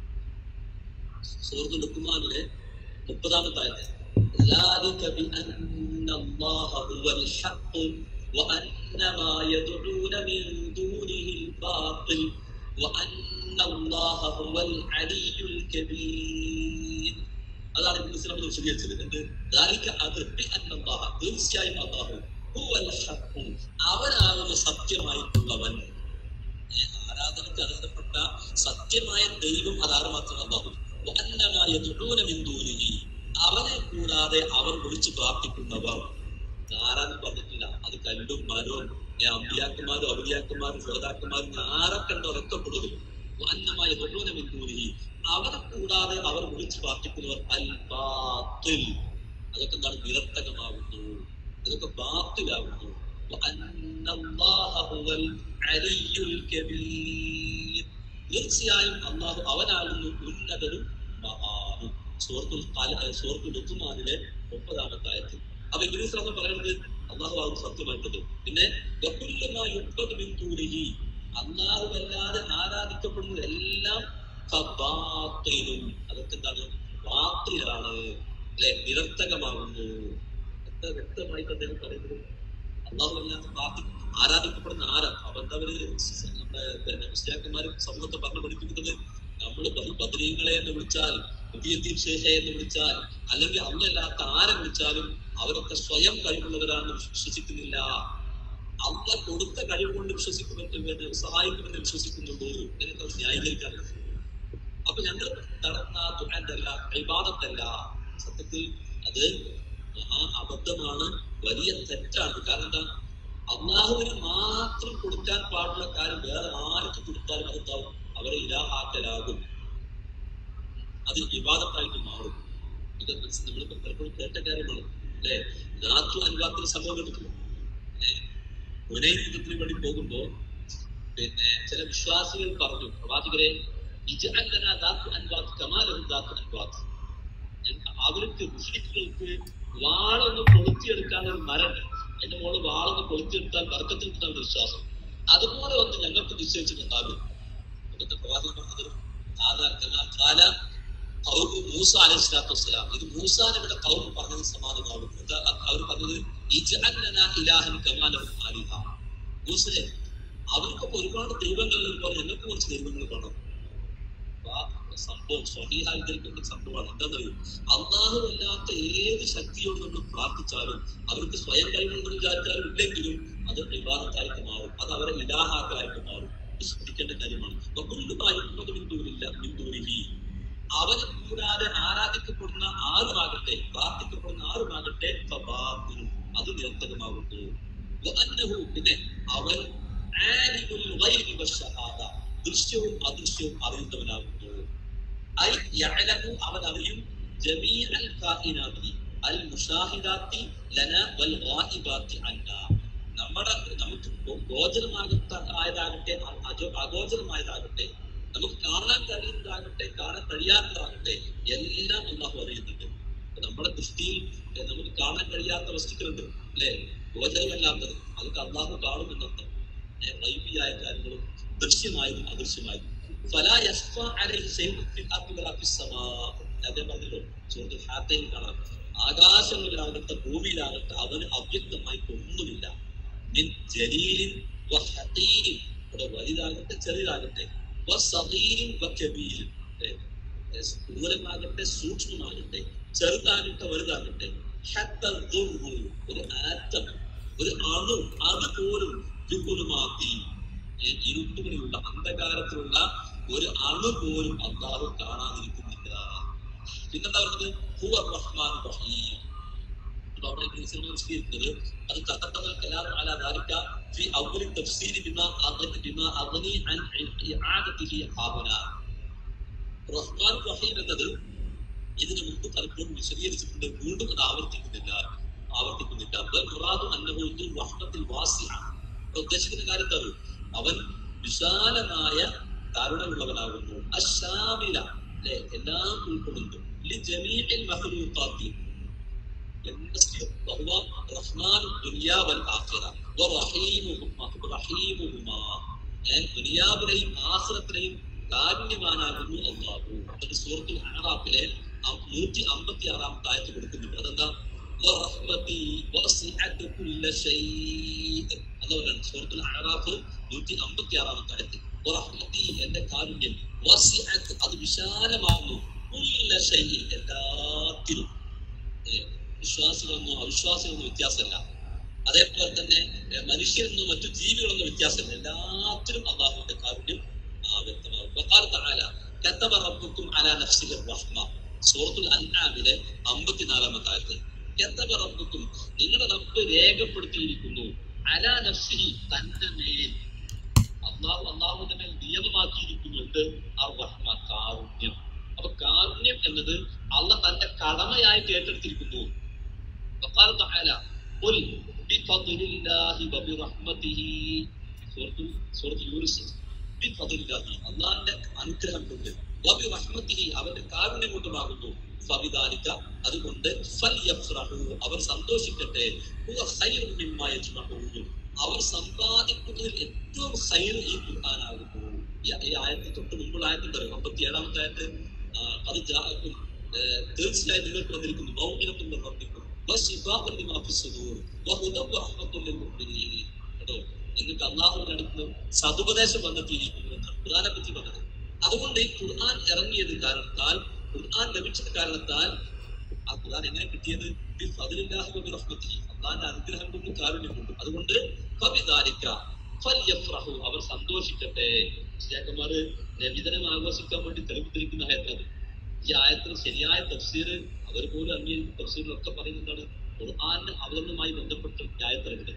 സൂറത്ത് ലുക്കുമാനിലെ മുപ്പതാമത്തെ ആയത്ത് ذلك بأن الله هو الحق وأن ما يدعون من دونه الباطل وأن الله هو العلي الكبير അതാണ് ഇബ്നു ഇസ്ലാം വിശദീകരിച്ചത് എന്ത് ذلك അത് بأن الله തീർച്ചയായും അല്ലാഹു هو الحق അവനാകുന്നു സത്യമായിട്ടുള്ളവൻ ഏ, ആരാധനയ്ക്ക് അർഹതപ്പെട്ട സത്യമായ ദൈവം അതാറ് മാത്രം അല്ലാഹു വഅന്നമായ ദുഊന മിൻ ദൂനിഹി അവനെ കൂടാതെ അവർ വിളിച്ചു പ്രാർത്ഥിക്കുന്നവർ ആരാന്ന് പറഞ്ഞിട്ടില്ല അത് കല്ലും മരവും ഏ, അമ്പിയാക്കന്മാരും ഔലിയാക്കന്മാരും ശ്രോതാക്കന്മാരും ആരൊക്കെ ഉണ്ടോ അതൊക്കെ കൊടുക്കും അന്നമായ ദുഊന മിൻ ദൂനിഹി അവനെ കൂടാതെ അവർ വിളിച്ചു പ്രാർത്ഥിക്കുന്നവർ അൽ ബാത്തിൽ അതൊക്കെ എന്താണ് നിരർത്ഥകമാകുന്നു അതൊക്കെ ബാത്തിലാകുന്നു وأن الله هو العلي الكبير തീർച്ചയായും അള്ളാഹു അവനാകുന്നു ഉന്നതനും മഹാനും സൂറത്തുൽ ഖല- ഏ, സൂറത്തുൽ ലുഖ്മാനിലെ മുപ്പതാമത്തെ ആയത്തിൽ അപ്പൊ ഇംഗ്ലീഷ് എന്ന് പറയുന്നത് അള്ളാഹു ആകും സത്യമായിട്ടത് പിന്നെ വകുല്ലുമാ യുക്തദ് മിൻ ദൂനിഹി അള്ളാഹു അല്ലാതെ ആരാധിക്കപ്പെടുന്നത് എല്ലാം ഫബാത്തിലും അതൊക്കെ എന്താണ് ബാത്തിലാണ് അല്ലെ നിരർത്ഥകമാകുന്നു എത്ര വ്യക്തമായിട്ട് അദ്ദേഹം പറയുന്നത് അള്ളാഹു അല്ലാതെ പ്രാർത്ഥി ആരാധിക്കപ്പെടുന്ന ആരാ അപ്പൊ എന്താ അവര് നമ്മുടെ പിന്നെ ക്രിസ്ത്യാക്കന്മാര് സമൂഹത്തെ പറഞ്ഞു പഠിപ്പിക്കുന്നത് നമ്മൾ ബദരീങ്ങളെ എന്ന് വിളിച്ചാൽ മുബിയദ്ദീൻ ഷേഖ എന്ന് വിളിച്ചാൽ അല്ലെങ്കിൽ അല്ലല്ലാത്ത ആരെ വിളിച്ചാലും അവരൊക്കെ സ്വയം കഴിവുള്ളവരാണെന്ന് വിശ്വസിക്കുന്നില്ല അല്ല കൊടുത്ത കഴിവ് കൊണ്ട് വിശ്വസിക്കുമെന്ന് പിന്നെ സഹായിക്കുമെന്ന് വിശ്വസിക്കുന്നുള്ളൂ എന്നൊക്കെ അവർ ന്യായീകരിക്കാൻ അപ്പൊ ഞങ്ങൾ നടന്ന ദുആന്തല്ല ഇബാദത്തല്ല സത്യത്തിൽ അത് മഹാ അബദ്ധമാണ് വലിയ തെറ്റാണ് കാരണം എന്താ അള്ളാഹുവിന് മാത്രം കൊടുക്കാൻ പാടുള്ള കാര്യം വേറെ ആർക്ക് കൊടുത്താലും അതെന്താവും അവരെ ഇലാഹാക്കലാകും അത് വിവാദത്തായിട്ട് മാറും ഇത് മനസ്സിൽ നമ്മളിപ്പോ പലപ്പോഴും കേട്ട കാര്യമാണ് അല്ലെ നാത്തു അനുവാദത്തിന് സംഭവം എടുക്കുന്നു ഒരേ യുദ്ധത്തിന് വേണ്ടി പോകുമ്പോ പിന്നെ ചില വിശ്വാസികൾ പറഞ്ഞു പ്രവാചകരെ ഇജ്അൽ ലനാ ദാത്തു അൻവാത്ത് കമാ ലഹു ദാത്തു അൻവാത്ത് ഞങ്ങ- അവർക്ക് മുസ്ലിങ്ങൾക്ക് വാളൊന്ന് കൊളുത്തിയെടുക്കാൻ ഒരു മരം എന്റെ മോള് വാളൊന്ന് കൊളുത്തിയെടുത്താൽ വർക്കത്തിൽ കിട്ടാൻ വിശ്വാസം അതുപോലെ ഒന്ന് ഞങ്ങൾക്ക് നിശ്ചയിച്ചിട്ടുണ്ടാകും എന്നിട്ട് പ്രവാചകൻ പറഞ്ഞത് ആദാ കമാ ഖാല ഖൗമു മൂസ അലൈഹി സ്വലാത്തു വസ്സലാം ഇത് മൂസാ നബിയുടെ കൗം പറഞ്ഞത് സമാനമാകും എന്താ അവർ പറഞ്ഞത് ഇജ്അൽ ലനാ ഇലാഹൻ കമാ ലഹു ആലിഹ മൂസേ അവർക്കൊക്കെ ഒരുപാട് ദൈവങ്ങൾ പോലെ ഞങ്ങൾക്ക് കുറച്ച് ദൈവങ്ങൾ വേണം ആ സംഭവം സ്വഹീഹായി ധരിക്കുന്ന സംഭവമാണ് എന്താണെന്നറിയും അള്ളാഹു അല്ലാത്ത ഏത് ശക്തിയോട് നമ്മൾ പ്രാർത്ഥിച്ചാലും അവർക്ക് സ്വയം കഴിവുണ്ടെന്ന് വിചാരിച്ചാലും ഇല്ലെങ്കിലും അത് വിവാദത്തായിട്ട് മാറും അത് അവരെ ഇലാഹാക്കലായിട്ട് മാറും ഇത് ശ്രദ്ധിക്കേണ്ട കാര്യമാണ് വകുല്ലുമായിരുന്നത് ബിന്ദുവില്ല ബിന്ദുവിഹി അവനെ കൂടാതെ ആരാധിക്കപ്പെടുന്ന ആരുമാകട്ടെ പ്രാർത്ഥിക്കപ്പെടുന്ന ആരുമാകട്ടെ ഫബാത്തിലും അത് നിരന്തരമാകുന്നു വഅന്നഹു പിന്നെ അവൻ ആലിമുൽ ഗൈബി വശഹാദ ദൃശ്യവും അദൃശ്യവും അറിയുന്നവനാകുന്നു ഐ യഅലമു അവൻ അറിയും ജമീഅൽ കായിനാത്തി അൽ മുഷാഹിദാത്തി ലന വൽ ഗായിബാത്തി അന്ന നമ്മുടെ നമുക്ക് ഗോ- ഗോചരമാകത്ത ആയതാകട്ടെ അ- അജോ- അഗോചരമായതാകട്ടെ നമുക്ക് കാണാൻ കഴിയുന്നതാകട്ടെ കാണാൻ കഴിയാത്തതാകട്ടെ എല്ലാം അള്ളാഹു അറിയുന്നുണ്ട് അപ്പൊ നമ്മുടെ ദൃഷ്ടിയിൽ ഏ, നമുക്ക് കാണാൻ കഴിയാത്ത വസ്തുക്കളുണ്ട് അല്ലെ ഗോചരമല്ലാത്തത് അതൊക്കെ അള്ളാഹു കാണുമെന്നർത്ഥം വൈബിയായ കാര്യങ്ങളും ദൃശ്യമായതും അദൃശ്യമായതും فلا يخفى عليه شيء في الارض ولا في السماء അതേ പറഞ്ഞല്ലോ സുഹൃത്ത് ഹാത്തയിൽ കാണാം ആകാശങ്ങളിലാകട്ടെ ഭൂമിയിലാകട്ടെ അവന് അവ്യക്തമായി ഒന്നുമില്ല മിൻ ജലീലിൻ വഹതീരിൻ ഇവിടെ വലുതാകട്ടെ ചെറുതാകട്ടെ വസഗീരിൻ വകബീരിൻ ഏ, ഏ, സ്ഥൂലമാകട്ടെ സൂക്ഷ്മമാകട്ടെ ചെറുതാകട്ടെ വലുതാകട്ടെ ഹത്ത ദുർഹു, ഒരു ആറ്റം ഒരു അണു അത് പോലും വിപുലമാക്കി ഇരുട്ടുകളിലുള്ള അന്ധകാരത്തിലുള്ള ഒരു അണു പോലും അള്ളാഹു കാണാതിരിക്കുന്നില്ല പിന്നെന്താ പറഞ്ഞത് ഹുവ റഹ്മാൻ റഹീം അപ്പൊ അവിടെ ഗ്രീസിനെ വിശദീകരിക്കുന്നത് അത് തത്തത്തൽ കലാം അല ذلك في اول التفسير بما اغني بما اغني عن اعادته هاهنا റഹ്മാൻ റഹീം എന്നത് ഇതിനു മുമ്പ് പലപ്പോഴും വിശദീകരിച്ചിട്ടുണ്ട് വീണ്ടും അത് ആവർത്തിക്കുന്നില്ല ആവർത്തിക്കുന്നില്ല ബൽ മുറാദു അന്നഹു ദു വഹ്ദത്തിൽ വാസിഅ ഉദ്ദേശിക്കുന്ന കാര്യം എന്താ അറിയോ? അവൻ വിശാലമായ കരുണയുള്ളവനാകുന്നു അശാമില അല്ലെ എല്ലാം ഉൾക്കൊള്ളുന്നു ലി ജമീഇൽ മഖ്ലൂഖാത്തി എന്നസ്യം വഹുവ റഹ്മാൻ ദുനിയ വൽ ആഖിറ വറഹീമുഹുമ റഹീമുഹുമ ഏഹ് ദുനിയാവിലെയും ആശ്രത്തിലെയും കാരുണ്യവാനാകുന്നു അള്ളാഹു അത് സൂറത്തുൽ അഹറാഫിലെ നൂറ്റി അമ്പത്തി ആറാമത്തെ ആയത്ത് കൊടുക്കുന്നുണ്ട് അതെന്താ വറഹ്മതി വസിഅത് കുല്ല ശൈഇ അതുപോലെയാണ് സൂറത്തുൽ അഹറാഫ് നൂറ്റി അമ്പത്തി ആറാമത്തെ ആയത്ത് വറഹ്മതി എന്റെ കാരുണ്യം വസിഅത് അത് വിശാലമാകുന്നു കുല്ല ശൈഇ എല്ലാത്തിലും ഏഹ് വിശ്വാസികളൊന്നും അവിശ്വാസികളൊന്നും വ്യത്യാസമല്ല അതേപോലെ തന്നെ ഏഹ് മനുഷ്യരെന്നോ മറ്റു ജീവികളൊന്നും വ്യത്യാസമില്ല എല്ലാത്തിലും അള്ളാഹുവിന്റെ കാരുണ്യം ആ, വ്യക്തമാകും വഖാല തആല കതബ റബ്ബുക്കും അലാ നഫ്സിഹി റഹ്മ സൂറത്തുൽ അൻആമിലെ അമ്പത്തിനാലാമത്തെ ആയത്ത് കതബ റബ്ബുക്കും നിങ്ങളുടെ റബ്ബ് രേഖപ്പെടുത്തിയിരിക്കുന്നു അലാ നഫ്സിഹി തന്റെ മേൽ അള്ളാഹു അള്ളാഹുവിന്റെ മേൽ നിയമമാക്കിയിരിക്കുന്നു എന്ത് ആ റഹ്മ കാരുണ്യം അപ്പൊ കാരുണ്യം എന്നത് അള്ള തന്റെ കടമയായിട്ട് ഏറ്റെടുത്തിരിക്കുന്നു وقال تعالى قل بفضل الله وبرحمته سورة سورة يونس بفضل الله അള്ളാഹിന്റെ അനുഗ്രഹം കൊണ്ട് വബിറഹ്മത്തിഹി അവന്റെ കാരുണ്യം കൊണ്ടുമാകുന്നു ഫബിദാലിക അതുകൊണ്ട് ഫൽയഫ്റഹു അവർ സന്തോഷിക്കട്ടെ ഹുവ ഖൈറും മിമ്മാ യജ്മഊൻ അവർ സമ്പാദിക്കുന്നതിൽ ഏറ്റവും ഖൈർ ഈ ഖുർആനാകുന്നു ഈ ഈ ആയത്ത് തൊട്ട് മുമ്പുള്ള ആയത്തുണ്ടല്ലോ അമ്പത്തി ഏഴാമത്തെ ആയത്ത് ആ, അത് ജാഅക്കും ഏഹ്, തീർച്ചയായും നിങ്ങൾക്ക് വന്നിരിക്കുന്നു മൗമിനത്തും റബ്ബിക്കും വശിഫാഉൻ ലിമാ ഫിസ്സുദൂർ വഹുദൻ വറഹ്മത്തുൻ ലിൽമുഅ്മിനീൻ കേട്ടോ നിങ്ങൾക്ക് അള്ളാഹുവിന്റെ അടുത്ത് സതുപദേശം വന്നെത്തിയിരിക്കുന്നു എന്നാണ് ഖുർആനെ പറ്റി പറഞ്ഞത് അതുകൊണ്ട് ഈ ഖുർആൻ ഇറങ്ങിയത് കാരണത്താൽ ഖുർആൻ ലഭിച്ചത് കാരണത്താൽ ആ ഖുർആൻ എങ്ങനെ കിട്ടിയത് ബി ഫദ്ലില്ലാഹി വബി റഹ്മത്തിഹി അള്ളാഹിന്റെ അനുഗ്രഹം കൊണ്ട് കാരുണ്യം കൊണ്ട് അതുകൊണ്ട് ഫബിദാലിക ഫൽയഫ്റഹു അവർ സന്തോഷിക്കട്ടെ ശേഖന്മാര് നബിദിനം ആഘോഷിക്കാൻ വേണ്ടി തെളിവിത്തിരിക്കുന്ന ആയത്താണ് ഈ ആയത്തിന് ശരിയായ തഫ്സീർ അവർ പോലും അംഗീകരിക്കുന്ന തഫ്സീറിലൊക്കെ പറയുന്നതാണ് ഖുർആന്റെ അവതരണവുമായി ബന്ധപ്പെട്ട ഈ ആയത്തിറങ്ങുന്നത്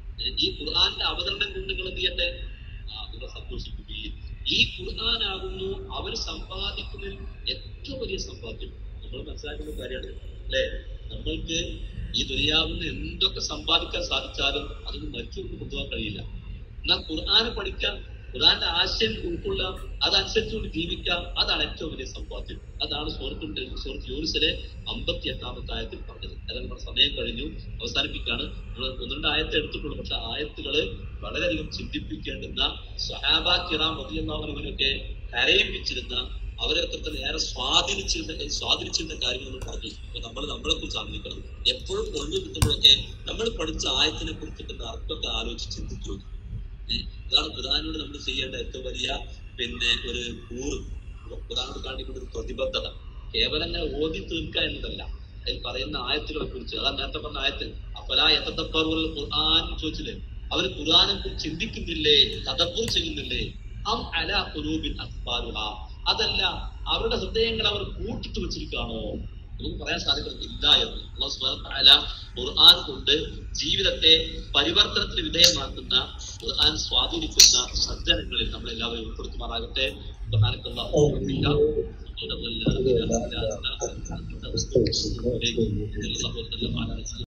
ഈ ഖുർആന്റെ അവതരണം കൊണ്ട് നിങ്ങൾ എന്ത് ചെയ്യട്ടെ ആ, നിങ്ങൾ സന്തോഷിക്കുകയും ഈ ഖുർആനാകുന്നു അവർ സമ്പാദിക്കുന്നതിൽ ഏറ്റവും വലിയ സമ്പാദ്യം നമ്മൾ മനസ്സിലാക്കുന്ന കാര്യമാണ് അല്ലെ നമ്മൾക്ക് ഈ ദുനിയാവിന് എന്തൊക്കെ സമ്പാദിക്കാൻ സാധിച്ചാലും അതൊന്നും മരിച്ചുകൊണ്ട് കൊണ്ടുപോകാൻ കഴിയില്ല എന്നാൽ ഖുർആനെ പഠിക്കാം ഖുർആന്റെ ആശയം ഉൾക്കൊള്ളാം അതനുസരിച്ചുകൊണ്ട് ജീവിക്കാം അതാണ് ഏറ്റവും വലിയ സമ്പാദ്യം അതാണ് സുഹൃത്തുണ്ട് സുഹൃത്ത് യൂറിസിലെ അമ്പത്തി എട്ടാമത്തെ ആയത്തിൽ പറഞ്ഞത് അതായത് നമ്മുടെ സമയം കഴിഞ്ഞു അവസാനിപ്പിക്കാണ് നമ്മൾ ഒന്ന് രണ്ട് ആയത്തെ എടുത്തിട്ടുള്ളൂ പക്ഷെ ആയത്തുകള് വളരെയധികം ചിന്തിപ്പിക്കേണ്ടുന്ന സഹാബ കിറാം മതിയെന്നവരൊക്കെ കരയിപ്പിച്ചിരുന്ന അവരെ തന്നെ ഏറെ സ്വാധീനിച്ചിരുന്ന സ്വാധീനിച്ചിരുന്ന കാര്യങ്ങൾ പറഞ്ഞു അപ്പൊ നമ്മൾ നമ്മളെ കുറിച്ച് ആലോചിക്കണം എപ്പോഴും ഒഴിവ് കിട്ടുമ്പോഴൊക്കെ നമ്മൾ പഠിച്ച ആയത്തിനെ കുറിച്ചിട്ടുള്ള അർത്ഥമൊക്കെ ആലോചിച്ച് ചിന്തിച്ചു നോക്കും. ഏഹ് അതാണ് ഖുർആാനോട് നമ്മൾ ചെയ്യേണ്ട ഏറ്റവും വലിയ പിന്നെ ഒരു കൂറ് ഖുർആാനോട് കാണിക്കുന്ന ഒരു പ്രതിബദ്ധത കേവലം അങ്ങനെ ഓതി തീർക്കുക എന്നതല്ല അതിൽ പറയുന്ന ആയത്തിനെ കുറിച്ച് അതാ നേരത്തെ പറഞ്ഞ ആയത്തിൽ അപ്പലാ എത്തപ്പറുകൾ ഖുർആൻ ചോദിച്ചില്ലേ അവർ ഖുർആനെ കുറിച്ച് ചിന്തിക്കുന്നില്ലേ തദബ്ബുർ ചെയ്യുന്നില്ലേ അം അല ഖുലൂബിൻ അഖ്ബാലുഹ അതല്ല അവരുടെ ഹൃദയങ്ങൾ അവർ കൂട്ടിട്ട് വെച്ചിരിക്കുകയാണോ നമുക്ക് പറയാൻ സാധിക്കുന്നില്ല എന്ന് അല്ലാഹു സുബ്ഹാനഹു വ തആല ഖുർആൻ കൊണ്ട് ജീവിതത്തെ പരിവർത്തനത്തിന് വിധേയമാക്കുന്ന ഖുർആൻ സ്വാധീനിക്കുന്ന സജ്ജനങ്ങളിൽ നമ്മൾ എല്ലാവരും ഉൾപ്പെടുത്തുമാറാകട്ടെ സുബ്ഹാനക്കല്ലാഹു വബിഹംദിക അഷ്ഹദു അൻ ലാ ഇലാഹ ഇല്ലാ അൻത അസ്തഗ്ഫിറുക വ അത്തൂബു ഇലൈക്. സല്ലല്ലാഹു അലൈഹി വസല്ലം